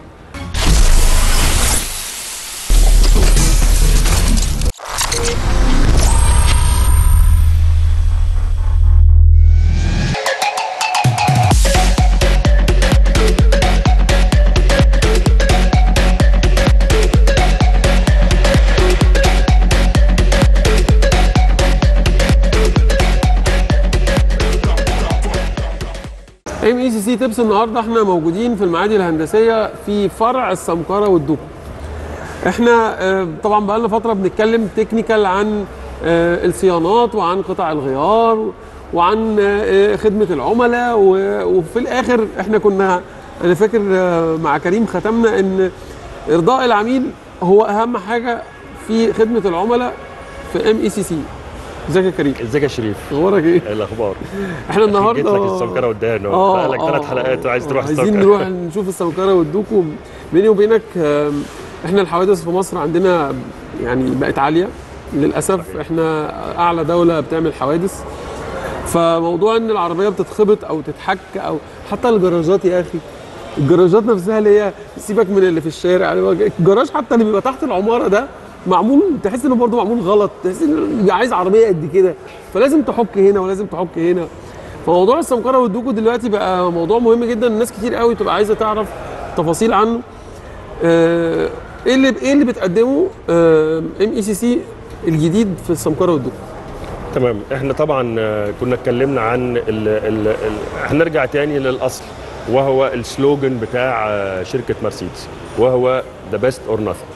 ام اي سي سي تيبس النهارده احنا موجودين في المعادي الهندسيه في فرع السمكره والدوكو احنا آه، طبعا بقى لنا فتره بنتكلم تكنيكال عن آه، الصيانات وعن قطع الغيار وعن آه، خدمه العملاء و- وفي الاخر احنا كنا انا فاكر آه، مع كريم ختمنا ان ارضاء العميل هو اهم حاجه في خدمه العملاء في ام اي سي سي ازيك يا كريم ازيك يا شريف اخبارك ايه ايه الاخبار احنا النهارده جيت لك السمكره قدامنا اه بقالك ثلاث آه، حلقات وعايز تروح عايزين السمكره نروح نشوف السمكره والدوكو بيني وبينك آم، احنا الحوادث في مصر عندنا يعني بقت عاليه للاسف احنا اعلى دوله بتعمل حوادث فموضوع ان العربيه بتتخبط او تتحك او حتى الجراجات يا اخي الجراجات نفسها اللي هي سيبك من اللي في الشارع الجراج حتى اللي بيبقى تحت العماره ده معمول تحس انه برضه معمول غلط تحس انه عايز عربيه قد كده فلازم تحك هنا ولازم تحك هنا فموضوع السمكره والدوكو دلوقتي بقى موضوع مهم جدا الناس كتير قوي بتبقى عايزه تعرف تفاصيل عنه آه، ايه اللي ايه اللي بتقدمه ام اي سي سي الجديد في السمكره والدوك تمام احنا طبعا آه، كنا اتكلمنا عن ال ال ال هنرجع تاني للاصل وهو السلوجن بتاع آه، شركه مرسيدس وهو ذا بيست اور nothing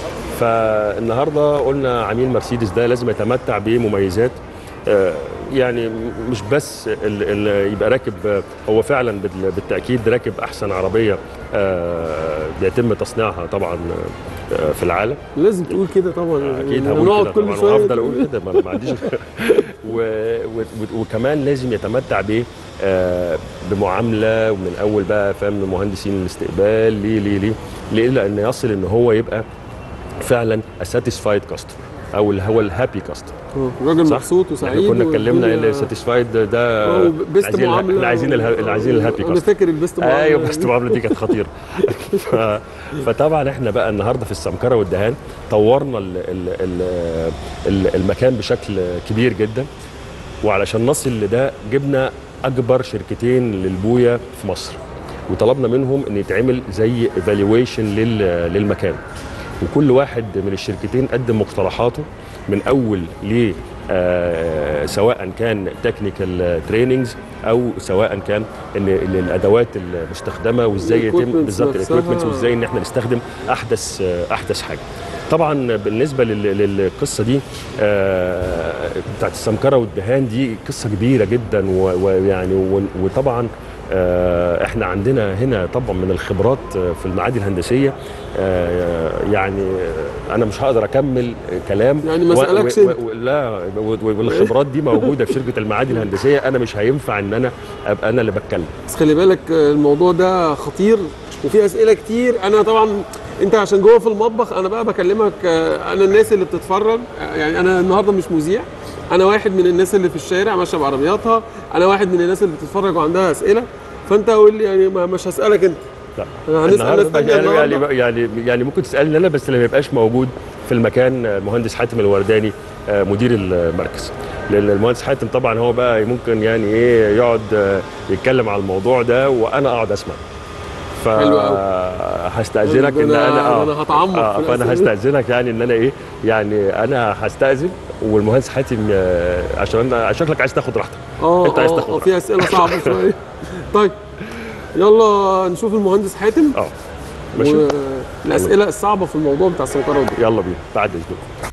فالنهارده قلنا عميل مرسيدس ده لازم يتمتع بمميزات آه، يعني مش بس ال ال يبقى راكب آه، هو فعلا بال- بالتاكيد راكب احسن عربيه آه، بيتم تصنيعها طبعا آه، في العالم لازم تقول كده طبعا اكيد يعني هقول نقعد كده كل طبعا شويه وهفضل اقول كده ما أنا ما عنديش و... و... و... وكمان لازم يتمتع ب آه، بمعامله ومن اول بقى فاهم من مهندسين الاستقبال ليه ليه ليه ليه لان يصل ان هو يبقى فعلا ساتيسفايد كاستمر او اللي هو الهابي كاستمر آه، راجل مبسوط وسعيد احنا كنا اتكلمنا والدنيا- ان ساتيسفايد ده آه، بيست عايزين معامله اللي عايزين الها- اللي عايزين الهابي انا كاستمر فاكر البيست معامله ايوه بس المعامله دي كانت خطيره ف... فطبعا احنا بقى النهارده في السمكره والدهان طورنا ال... ال... ال... ال- المكان بشكل كبير جدا وعلشان نصل لده جبنا اكبر شركتين للبويه في مصر وطلبنا منهم ان يتعمل زي ايفالويشن لل... للمكان وكل واحد من الشركتين قدم مقترحاته من اول ل آه، سواء كان تكنيكال تريننجز او سواء كان ان إن الادوات المستخدمه وازاي يتم Equipments بالظبط نفسها. الاكويبمنتس وازاي ان احنا نستخدم احدث آه، احدث حاجه طبعا بالنسبه لل- للقصه دي آه، بتاعت السمكره والدهان دي قصه كبيره جدا و- ويعني و- وطبعا آه، احنا عندنا هنا طبعا من الخبرات آه، في المعادي الهندسيه آه، يعني آه، انا مش هقدر اكمل كلام يعني ما و- اسألكش و- انت. و- لا و- و- والخبرات دي موجوده في شركه المعادي الهندسيه انا مش هينفع ان انا ابقى انا اللي بتكلم بس خلي بالك آه، الموضوع ده خطير وفي اسئله كتير انا طبعا انت عشان جوه في المطبخ انا بقى بكلمك آه، انا الناس اللي بتتفرج آه، يعني انا النهارده مش مذيع انا واحد من الناس اللي في الشارع ماشيه بعربياتها انا واحد من الناس اللي بتتفرج وعندها اسئله فانت قول لي يعني ما مش هسالك انت لا هنسأل ناس النهارده تانية يعني النهاردة. يعني يعني يعني ممكن تسالني انا بس لما يبقاش موجود في المكان المهندس حاتم الورداني آه، مدير المركز لان المهندس حاتم طبعا هو بقى ممكن يعني ايه يقعد آه، يتكلم على الموضوع ده وانا اقعد اسمع ف حلو أوي. هستاذنك ده ان أنا- انا اه ده أنا هتعمق في آه فانا الأسئلة. هستاذنك يعني ان انا ايه يعني انا هستاذن والمهندس حاتم آه، عشان انا شكلك عايز تاخد راحتك اه انت عايز اه تاخد آه، راحتك في اسئله صعبه شويه طيب يلا نشوف المهندس حاتم اه ماشي والاسئله الصعبه في الموضوع بتاع السمكره والدهان يلا بينا بعد اذنك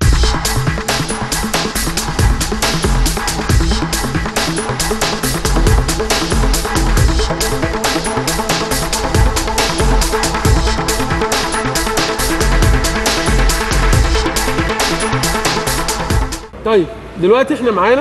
طيب دلوقتي احنا معانا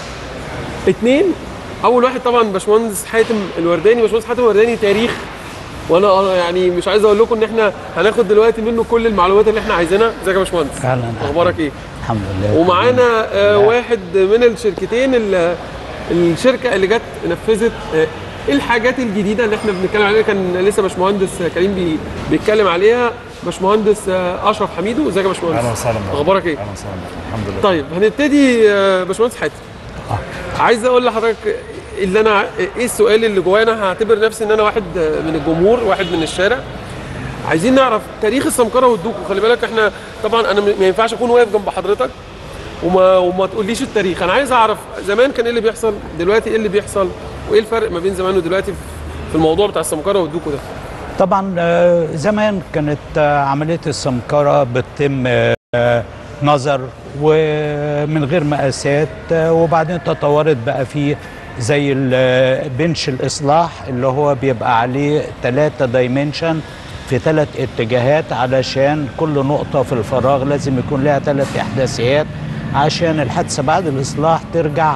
اتنين اول واحد طبعا باشمهندس حاتم الورداني باشمهندس حاتم الورداني تاريخ وانا أنا يعني مش عايز اقول لكم ان احنا هناخد دلوقتي منه كل المعلومات اللي احنا عايزينها ازيك يا باشمهندس اهلا اخبارك ايه الحمد لله ومعانا آه واحد من الشركتين اللي الشركه اللي جت نفذت آه، ايه الحاجات الجديده اللي احنا بنتكلم عليها كان لسه باشمهندس كريم بي بيتكلم عليها باشمهندس آه، اشرف حميدو ازيك يا باشمهندس اهلا وسهلا بك. اخبارك ايه اهلا وسهلا بك. الحمد لله طيب هنبتدي آه، باشمهندس حاتم عايز اقول لحضرتك اللي انا ايه السؤال اللي جوايا انا هعتبر نفسي ان انا واحد من الجمهور واحد من الشارع عايزين نعرف تاريخ السمكره والدوك وخلي بالك احنا طبعا انا ما ينفعش اكون واقف جنب حضرتك وما وما تقوليش التاريخ انا عايز اعرف زمان كان ايه اللي بيحصل دلوقتي ايه اللي بيحصل وايه الفرق ما بين زمان ودلوقتي في الموضوع بتاع السمكره والدوكو ده طبعا آه، زمان كانت آه، عمليه السمكره بتتم آه، نظر ومن غير مقاسات آه، وبعدين تطورت بقى في زي ال- بنش الاصلاح اللي هو بيبقى عليه ثلاثة دايمنشن في ثلاث اتجاهات علشان كل نقطة في الفراغ لازم يكون لها ثلاث إحداثيات عشان الحادثة بعد الإصلاح ترجع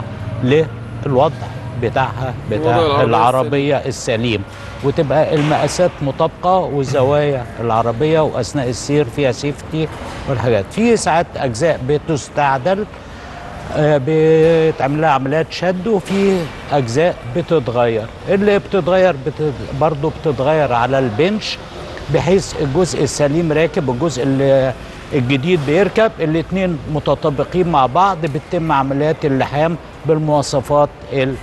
للوضع بتاعها بتاع الوضع العربي العربية السليم وتبقى المقاسات مطابقة والزوايا العربية وأثناء السير فيها سيفتي والحاجات في ساعات أجزاء بتستعدل آه، بيتعمل لها عمليات شد وفي اجزاء بتتغير اللي بتتغير بت... برضه بتتغير على البنش بحيث الجزء السليم راكب والجزء اللي الجديد بيركب الاثنين متطابقين مع بعض بتتم عمليات اللحام بالمواصفات اللي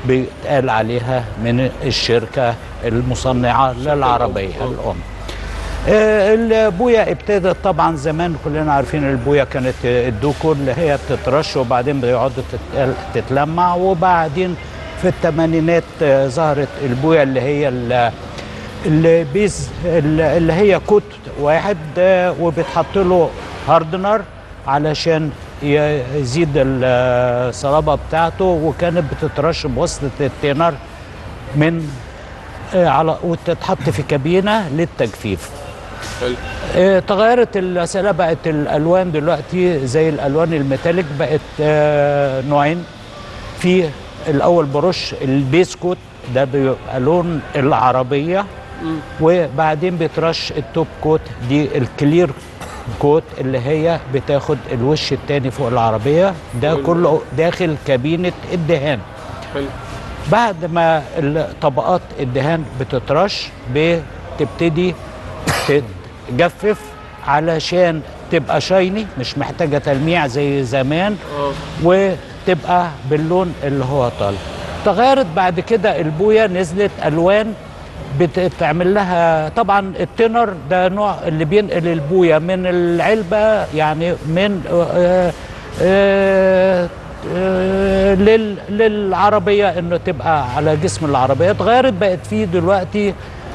بيتقال عليها من الشركه المصنعه للعربيه الام آه، البويه ابتدت طبعا زمان كلنا عارفين البويه كانت الدوكو اللي هي بتترش وبعدين بيقعدوا تت- تتلمع وبعدين في الثمانينات آه، ظهرت البويه اللي هي ال- البيز اللي هي كوت واحد آه، وبيتحط له هاردنر علشان ي- يزيد الصلابه بتاعته وكانت بتترش بواسطه التينر من آه، على وتتحط في كابينه للتجفيف حلو آه، تغيرت الأسئلة بقت الألوان دلوقتي زي الألوان الميتاليك بقت آه، نوعين في الأول برش البيس كوت ده بيبقى لون العربية وبعدين بيترش التوب كوت دي الكلير كوت اللي هي بتاخد الوش التاني فوق العربية ده كله داخل كابينة الدهان حلو بعد ما ال- طبقات الدهان بتترش بتبتدي تتجفف علشان تبقى شايني مش محتاجة تلميع زي زمان اه وتبقى باللون اللي هو طالع تغيرت بعد كده البوية نزلت ألوان بتعمل لها طبعا التنر ده نوع اللي بينقل البوية من العلبة يعني من آه آه آه لل للعربية انه تبقى على جسم العربية اتغيرت بقت فيه دلوقتي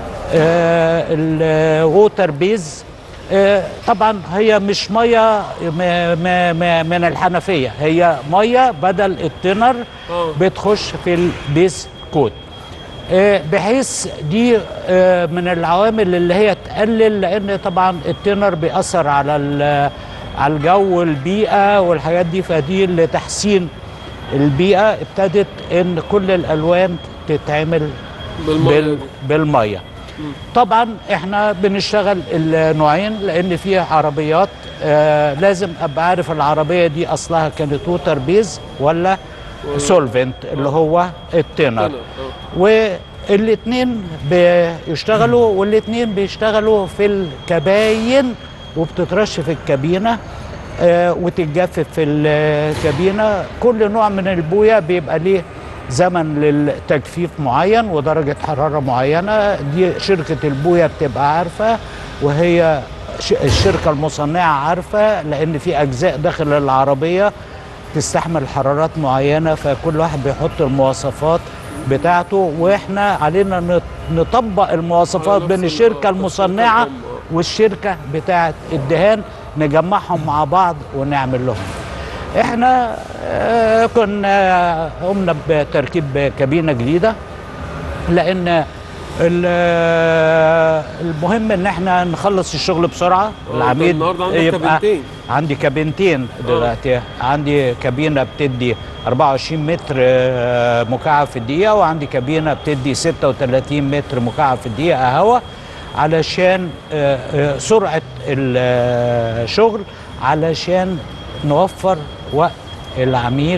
الووتر بيز آه، طبعا هي مش ميه م- م- م- من الحنفيه هي ميه بدل التنر آه. بتخش في البيس كود آه، بحيث دي آه، من العوامل اللي هي تقلل لان طبعا التنر بيأثر على ال- على الجو والبيئه والحاجات دي فدي لتحسين البيئه ابتدت ان كل الالوان تتعمل بالمية بال دي. بالميه طبعا احنا بنشتغل النوعين لان في عربيات آه لازم ابقى عارف العربيه دي اصلها كانت ووتر بيز ولا سولفنت اللي هو التنر تنر، آه. والاثنين بيشتغلوا والاثنين بيشتغلوا في الكباين وبتترش في الكابينه آه، وتتجفف في الكابينه كل نوع من البويه بيبقى ليه زمن للتجفيف معين ودرجه حراره معينه دي شركه البويه بتبقى عارفه وهي ش- الشركه المصنعه عارفه لان في اجزاء داخل العربيه تستحمل حرارات معينه فكل واحد بيحط المواصفات بتاعته واحنا علينا نط- نطبق المواصفات على نفس بين ال- الشركه آه، المصنعه الشركة الأم، والشركه بتاعه الدهان نجمعهم مع بعض ونعمل لهم احنا آه، كنا قمنا بتركيب كابينه جديده لان ال- المهم ان احنا نخلص الشغل بسرعه آه، العميد النهاردة عندك يبقى كابينتين. عندي كابينتين دلوقتي عندي كابينه بتدي 24 متر آه، مكعب في الدقيقه وعندي كابينه بتدي 36 متر مكعب في الدقيقه هواء علشان آه، آه، سرعه الشغل علشان نوفر وقت العميل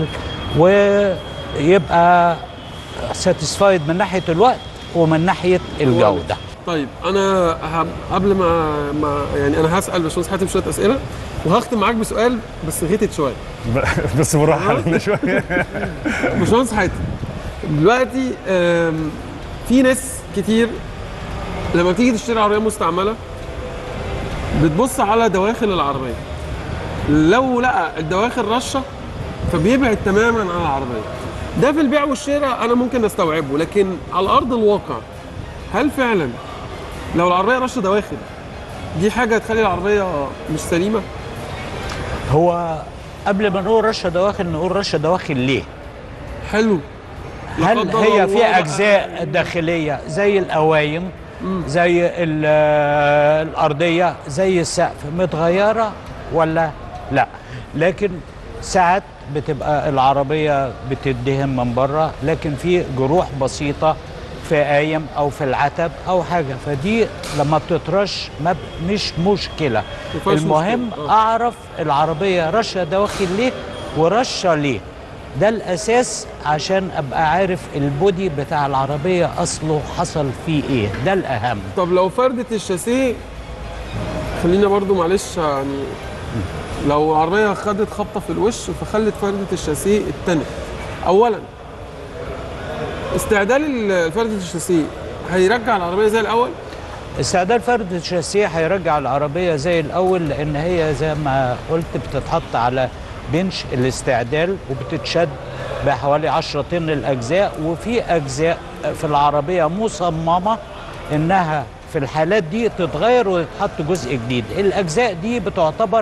ويبقى ساتيسفايد من ناحيه الوقت ومن ناحيه الجوده طيب انا ه- قبل ما, ما يعني انا هسال باشمهندس حاتم شويه اسئله وهختم معاك بسؤال بس غيتت شويه بس بالراحه علينا شويه باشمهندس حاتم دلوقتي آم، في ناس كتير لما بتيجي تشتري عربيه مستعمله بتبص على دواخل العربيه لو لقى الدواخل رشه فبيبعد تماما عن العربيه ده في البيع والشراء انا ممكن استوعبه لكن على ارض الواقع هل فعلا لو العربيه رشه دواخل دي حاجه تخلي العربيه مش سليمه هو قبل ما نقول رشه دواخل نقول رشه دواخل ليه؟ حلو لا هل قدر هي الله في بقى. اجزاء داخليه زي القوايم زي ال- آه، الارضيه زي السقف متغيره ولا لا لكن ساعات بتبقى العربيه بتدهن من بره لكن في جروح بسيطه في قايم او في العتب او حاجه فدي لما بتترش ما ب- مش مشكله ما فيهاش المهم مشكلة. آه. اعرف العربيه رشه دواخل ليه ورشه ليه ده الاساس عشان ابقى عارف البودي بتاع العربيه اصله حصل فيه ايه ده الاهم طب لو فردة الشاسيه خلينا برضو معلش يعني لو العربية خدت خبطة في الوش فخلت فردة الشاسيه التانية أولا استعدال ال- فردة الشاسيه هيرجع العربية زي الأول استعداد فرد الشاسيه هيرجع العربيه زي الاول لان هي زي ما قلت بتتحط على بنش الاستعدال وبتتشد بحوالي 10 طن الاجزاء وفي اجزاء في العربيه مصممه انها في الحالات دي تتغير ويتحط جزء جديد الاجزاء دي بتعتبر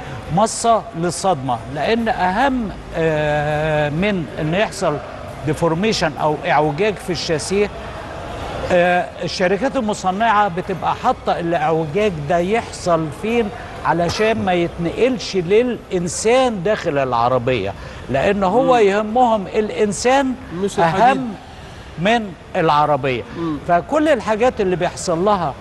مصة للصدمة لأن أهم آه، من أن يحصل ديفورميشن أو إعوجاج في الشاسيه آه، الشركات المصنعة بتبقى حاطة الاعوجاج ده يحصل فين علشان ما يتنقلش للإنسان داخل العربية لأن هو يهمهم الإنسان مش الحديد. أهم من العربية فكل الحاجات اللي بيحصل لها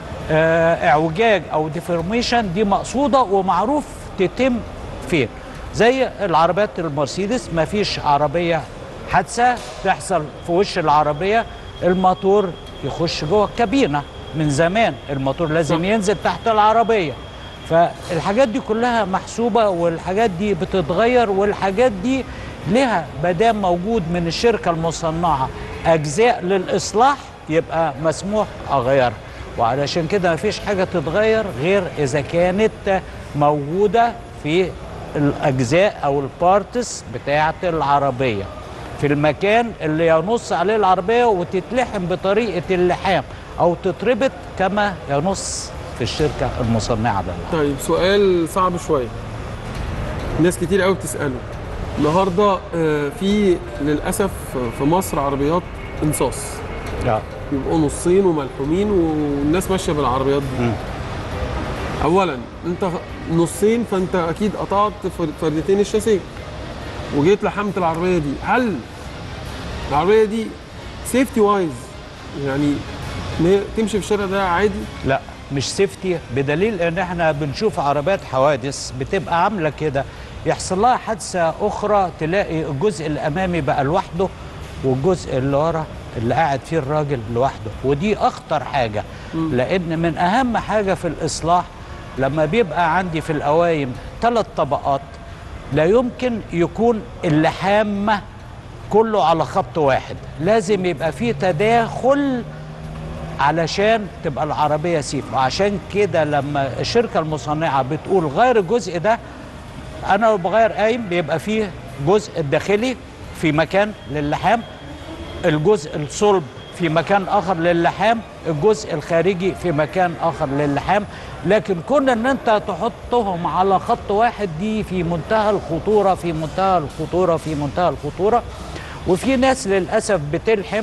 آه، اعوجاج او ديفورميشن دي مقصوده ومعروف تتم فين زي العربيات المرسيدس ما فيش عربيه حادثه تحصل في وش العربيه الموتور يخش جوه الكابينه من زمان الموتور لازم ينزل تحت العربيه فالحاجات دي كلها محسوبه والحاجات دي بتتغير والحاجات دي لها مادام موجود من الشركه المصنعه اجزاء للاصلاح يبقى مسموح اغيرها وعلشان كده مفيش حاجه تتغير غير اذا كانت موجوده في الاجزاء او البارتس بتاعه العربيه في المكان اللي ينص عليه العربيه وتتلحم بطريقه اللحام او تتربط كما ينص في الشركه المصنعه للعربيه طيب سؤال صعب شويه ناس كتير قوي بتساله النهارده آه، في للاسف في مصر عربيات انصاص يبقوا نصين وملحومين والناس ماشيه بالعربيات دي اولا انت نصين فانت اكيد قطعت فر- فردتين الشاسيه وجيت لحمت العربيه دي هل العربيه دي سيفتي وايز يعني إن هي تمشي في الشارع ده عادي لا مش سيفتي بدليل ان احنا بنشوف عربيات حوادث بتبقى عامله كده يحصل لها حادثه اخرى تلاقي الجزء الامامي بقى لوحده والجزء اللي ورا اللي قاعد فيه الراجل لوحده ودي اخطر حاجه لان من اهم حاجه في الاصلاح لما بيبقى عندي في القوايم ثلاث طبقات لا يمكن يكون اللحام كله على خط واحد لازم يبقى فيه تداخل علشان تبقى العربية سيف وعشان كده لما الشركة المصنعة بتقول غير الجزء ده أنا لو بغير قايم بيبقى فيه جزء الداخلي في مكان للحام الجزء الصلب في مكان آخر للحام الجزء الخارجي في مكان آخر للحام لكن كون ان انت تحطهم على خط واحد دي في منتهى الخطورة في منتهى الخطورة في منتهى الخطورة وفي ناس للأسف بتلحم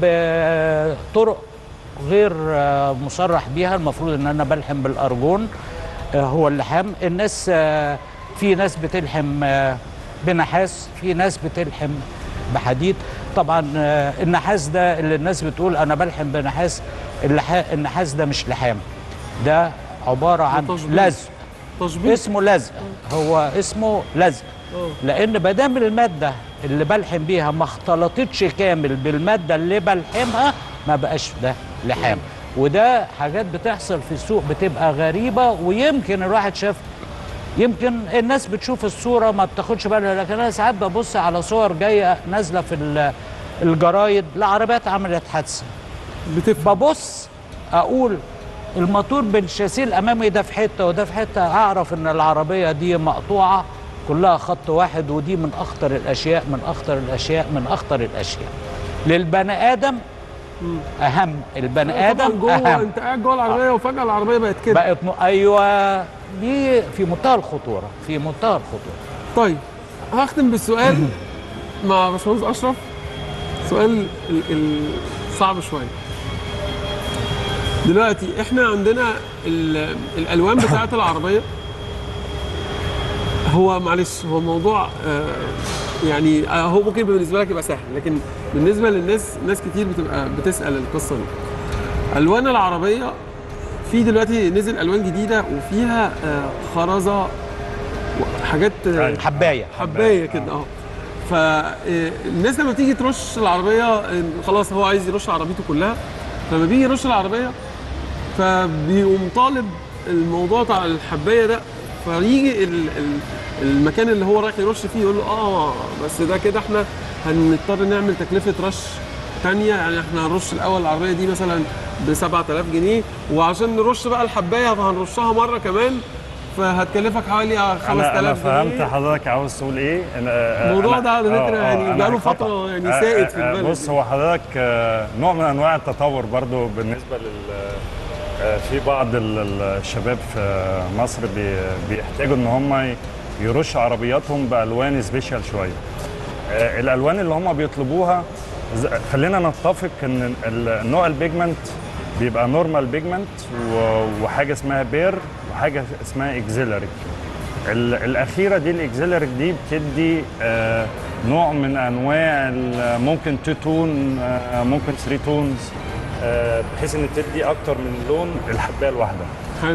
بطرق غير آه، مصرح بيها المفروض ان انا بلحم بالارجون آه، هو اللحام الناس آه، في ناس بتلحم آه، بنحاس في ناس بتلحم بحديد طبعا آه، النحاس ده اللي الناس بتقول انا بلحم بنحاس اللحا- النحاس ده مش لحام ده عباره عن تشبيه. لزق تشبيه اسمه لزق هو اسمه لزق لان ما دام الماده اللي بلحم بيها ما اختلطتش كامل بالماده اللي بلحمها ما بقاش ده لحام وده حاجات بتحصل في السوق بتبقى غريبه ويمكن الواحد شاف يمكن الناس بتشوف الصوره ما بتاخدش بالها لكن انا ساعات ببص على صور جايه نازله في ال- الجرايد لعربيات عملت حادثه بتفهم ببص اقول الموتور بالشاسيه الامامي ده في حته وده في حته اعرف ان العربيه دي مقطوعه كلها خط واحد ودي من اخطر الاشياء من اخطر الاشياء من اخطر الاشياء للبني ادم اهم البني طبعا ادم جوه اهم انت قاعد جوه العربيه وفجاه العربيه بقت كده بقت م... ايوه دي في منتهى الخطوره في منتهى الخطوره طيب هختم بالسؤال مع باشمهندس اشرف سؤال ال- ال- صعب شويه دلوقتي احنا عندنا ال- الالوان بتاعه العربيه هو معلش هو موضوع آه، يعني آه، هو ممكن بالنسبه لك يبقى سهل لكن بالنسبه للناس ناس كتير بتبقى بتسال القصه دي الوان العربيه في دلوقتي نزل الوان جديده وفيها آه، خرزه وحاجات آه، حبايه حبايه كده اه فالناس لما تيجي ترش العربيه آه، خلاص هو عايز يرش عربيته كلها فلما بيجي يرش العربيه فبيقوم طالب الموضوع بتاع الحبايه ده فيجي ال- ال- المكان اللي هو رايح يرش فيه يقول له اه بس ده كده احنا هنضطر نعمل تكلفه رش تانية يعني احنا هنرش الاول العربيه دي مثلا ب 7000 جنيه وعشان نرش بقى الحبايه هنرشها مره كمان فهتكلفك حوالي 5000 انا انا جنيه فهمت حضرتك عاوز تقول ايه أنا- الموضوع أنا- ده على فكرة آه، يعني آه، بقاله أنا فترة خطأ. يعني آه، سائد في آه، البلد. بص هو حضرتك آه، نوع من انواع التطور برضو بالنسبه لل آه، في بعض ال- ال- الشباب في مصر بي- بيحتاجوا ان هم يرشوا عربياتهم بالوان سبيشال شويه آه، الالوان اللي هم بيطلبوها ز- خلينا نتفق ان ال- نوع البيجمنت بيبقى نورمال بيجمنت وحاجه اسمها بير وحاجه اسمها اكزيلري الاخيره دي الاكزيلري دي بتدي آه، نوع من انواع ال- ممكن تو تون آه، ممكن ثري تونز بحيث ان تدي اكتر من لون الحبايه الواحده حلو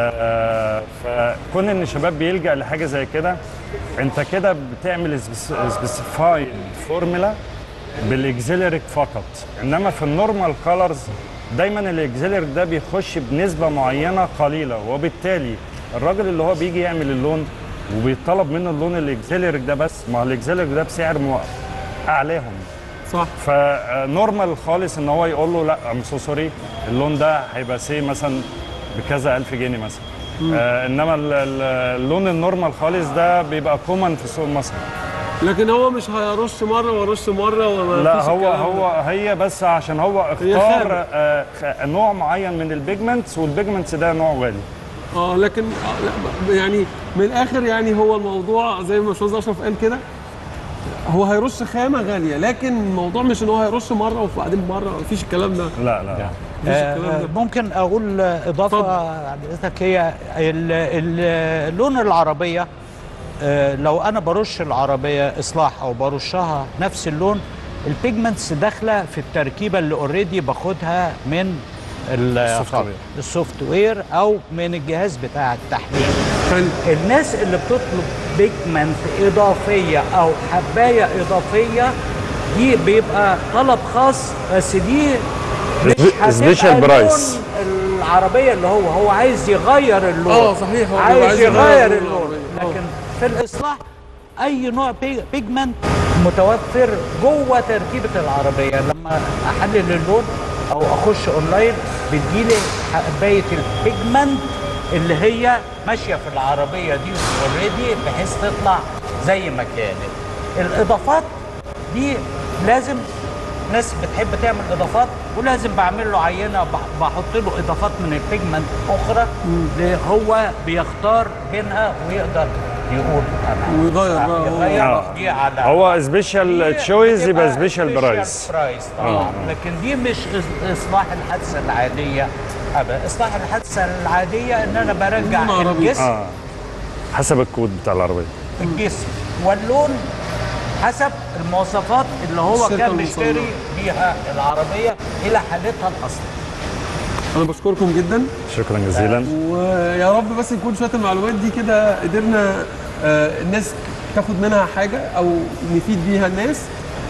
آه، فكون ان الشباب بيلجا لحاجه زي كده انت كده بتعمل سبيسيفايد فورمولا بالاكزيلريك فقط انما في النورمال كولرز دايما الاكزيلريك ده بيخش بنسبه معينه قليله وبالتالي الراجل اللي هو بيجي يعمل اللون وبيطلب منه اللون الاكزيلريك ده بس ما هو الاكزيلريك ده بسعر مو- اعلاهم صح فنورمال خالص ان هو يقول له لا ام سو سوري اللون ده هيبقى سي مثلا بكذا الف جنيه مثلا آه انما ال- ال- اللون النورمال خالص ده بيبقى كومن في السوق المصري لكن هو مش هيرش مره ويرش مره وما لا فيش هو الكلام هو هي بس عشان هو هي اختار خامة. آه خ- نوع معين من البيجمنتس والبيجمنتس ده نوع غالي ده. اه لكن آه لا يعني من الاخر يعني هو الموضوع زي ما استاذ اشرف قال كده هو هيرش خامه غاليه لكن الموضوع مش ان هو هيرش مره وبعدين مره مفيش الكلام ده لا لا, لا. مفيش الكلام آه، ده ممكن اقول اضافه حضرتك هي ال- ال- لون العربيه آه، لو انا برش العربيه اصلاح او برشها نفس اللون البيجمنتس داخله في التركيبه اللي اوريدي باخدها من السوفت الخط- وير. السوفت وير او من الجهاز بتاع التحليل حلو الناس اللي بتطلب بيجمنت اضافيه او حبايه اضافيه دي بيبقى طلب خاص بس دي مش Special هتبقى price. لون العربيه اللي هو هو عايز يغير اللون اه صحيح هو بيبقى عايز عايز يغير يغير اللون العربية. آه. لكن في الاصلاح اي نوع بي- بيجمنت متوفر جوه تركيبه العربيه لما احلل اللون او اخش اونلاين بتجيلي حبايه البيجمنت اللي هي ماشيه في العربيه دي اوريدي بحيث تطلع زي ما كانت الاضافات دي لازم ناس بتحب تعمل اضافات ولازم بعمل له عينه بح- بحط له اضافات من البيجمنت اخرى اللي هو بيختار بينها ويقدر يقول انا ويغير بقى هو. يغير آه. دي على هو سبيشال دي تشويز يبقى بتبقى سبيشال special برايس price طبعا لكن دي مش إص- اصلاح الحادثه العاديه ابدا اصلاح الحادثه العاديه ان انا برجع لون عربي. الجسم اه حسب الكود بتاع العربيه الجسم واللون حسب المواصفات اللي هو الشركة كان المصنعة. مشتري بيها العربيه الى حالتها الاصليه انا بشكركم جدا شكرا جزيلا ويا رب بس يكون شويه المعلومات دي كده قدرنا آه، الناس تاخد منها حاجه او نفيد بيها الناس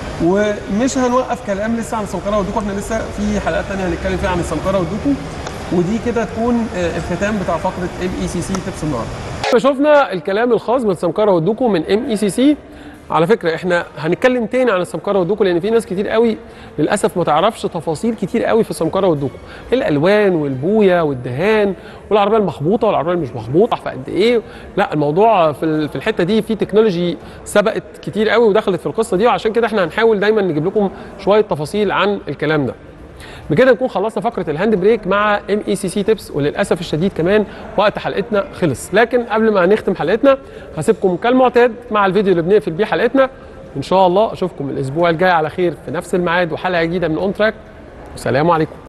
ومش هنوقف كلام لسه عن السمكره والدوكو احنا لسه في حلقات تانية هنتكلم فيها عن السمكره والدوكو ودي كده تكون آه، الختام بتاع فقره ام اي سي سي تبس النهارده شفنا الكلام الخاص بالسمكره والدوكو من ام اي سي سي على فكره احنا هنتكلم تاني عن السمكره والدوكو لان في ناس كتير قوي للاسف ما تعرفش تفاصيل كتير قوي في السمكره والدوكو الالوان والبويه والدهان والعربيه المخبوطه والعربيه اللي مش مخبوطه في قد ايه لا الموضوع في ال- في الحته دي في تكنولوجي سبقت كتير قوي ودخلت في القصه دي وعشان كده احنا هنحاول دايما نجيب لكم شويه تفاصيل عن الكلام ده بكده نكون خلصنا فقره الهاند بريك مع ام اي سي سي تيبس وللاسف الشديد كمان وقت حلقتنا خلص لكن قبل ما نختم حلقتنا هسيبكم كالمعتاد مع الفيديو اللي بنقفل بيه حلقتنا ان شاء الله اشوفكم الاسبوع الجاي على خير في نفس الميعاد وحلقه جديده من اون تراك والسلام عليكم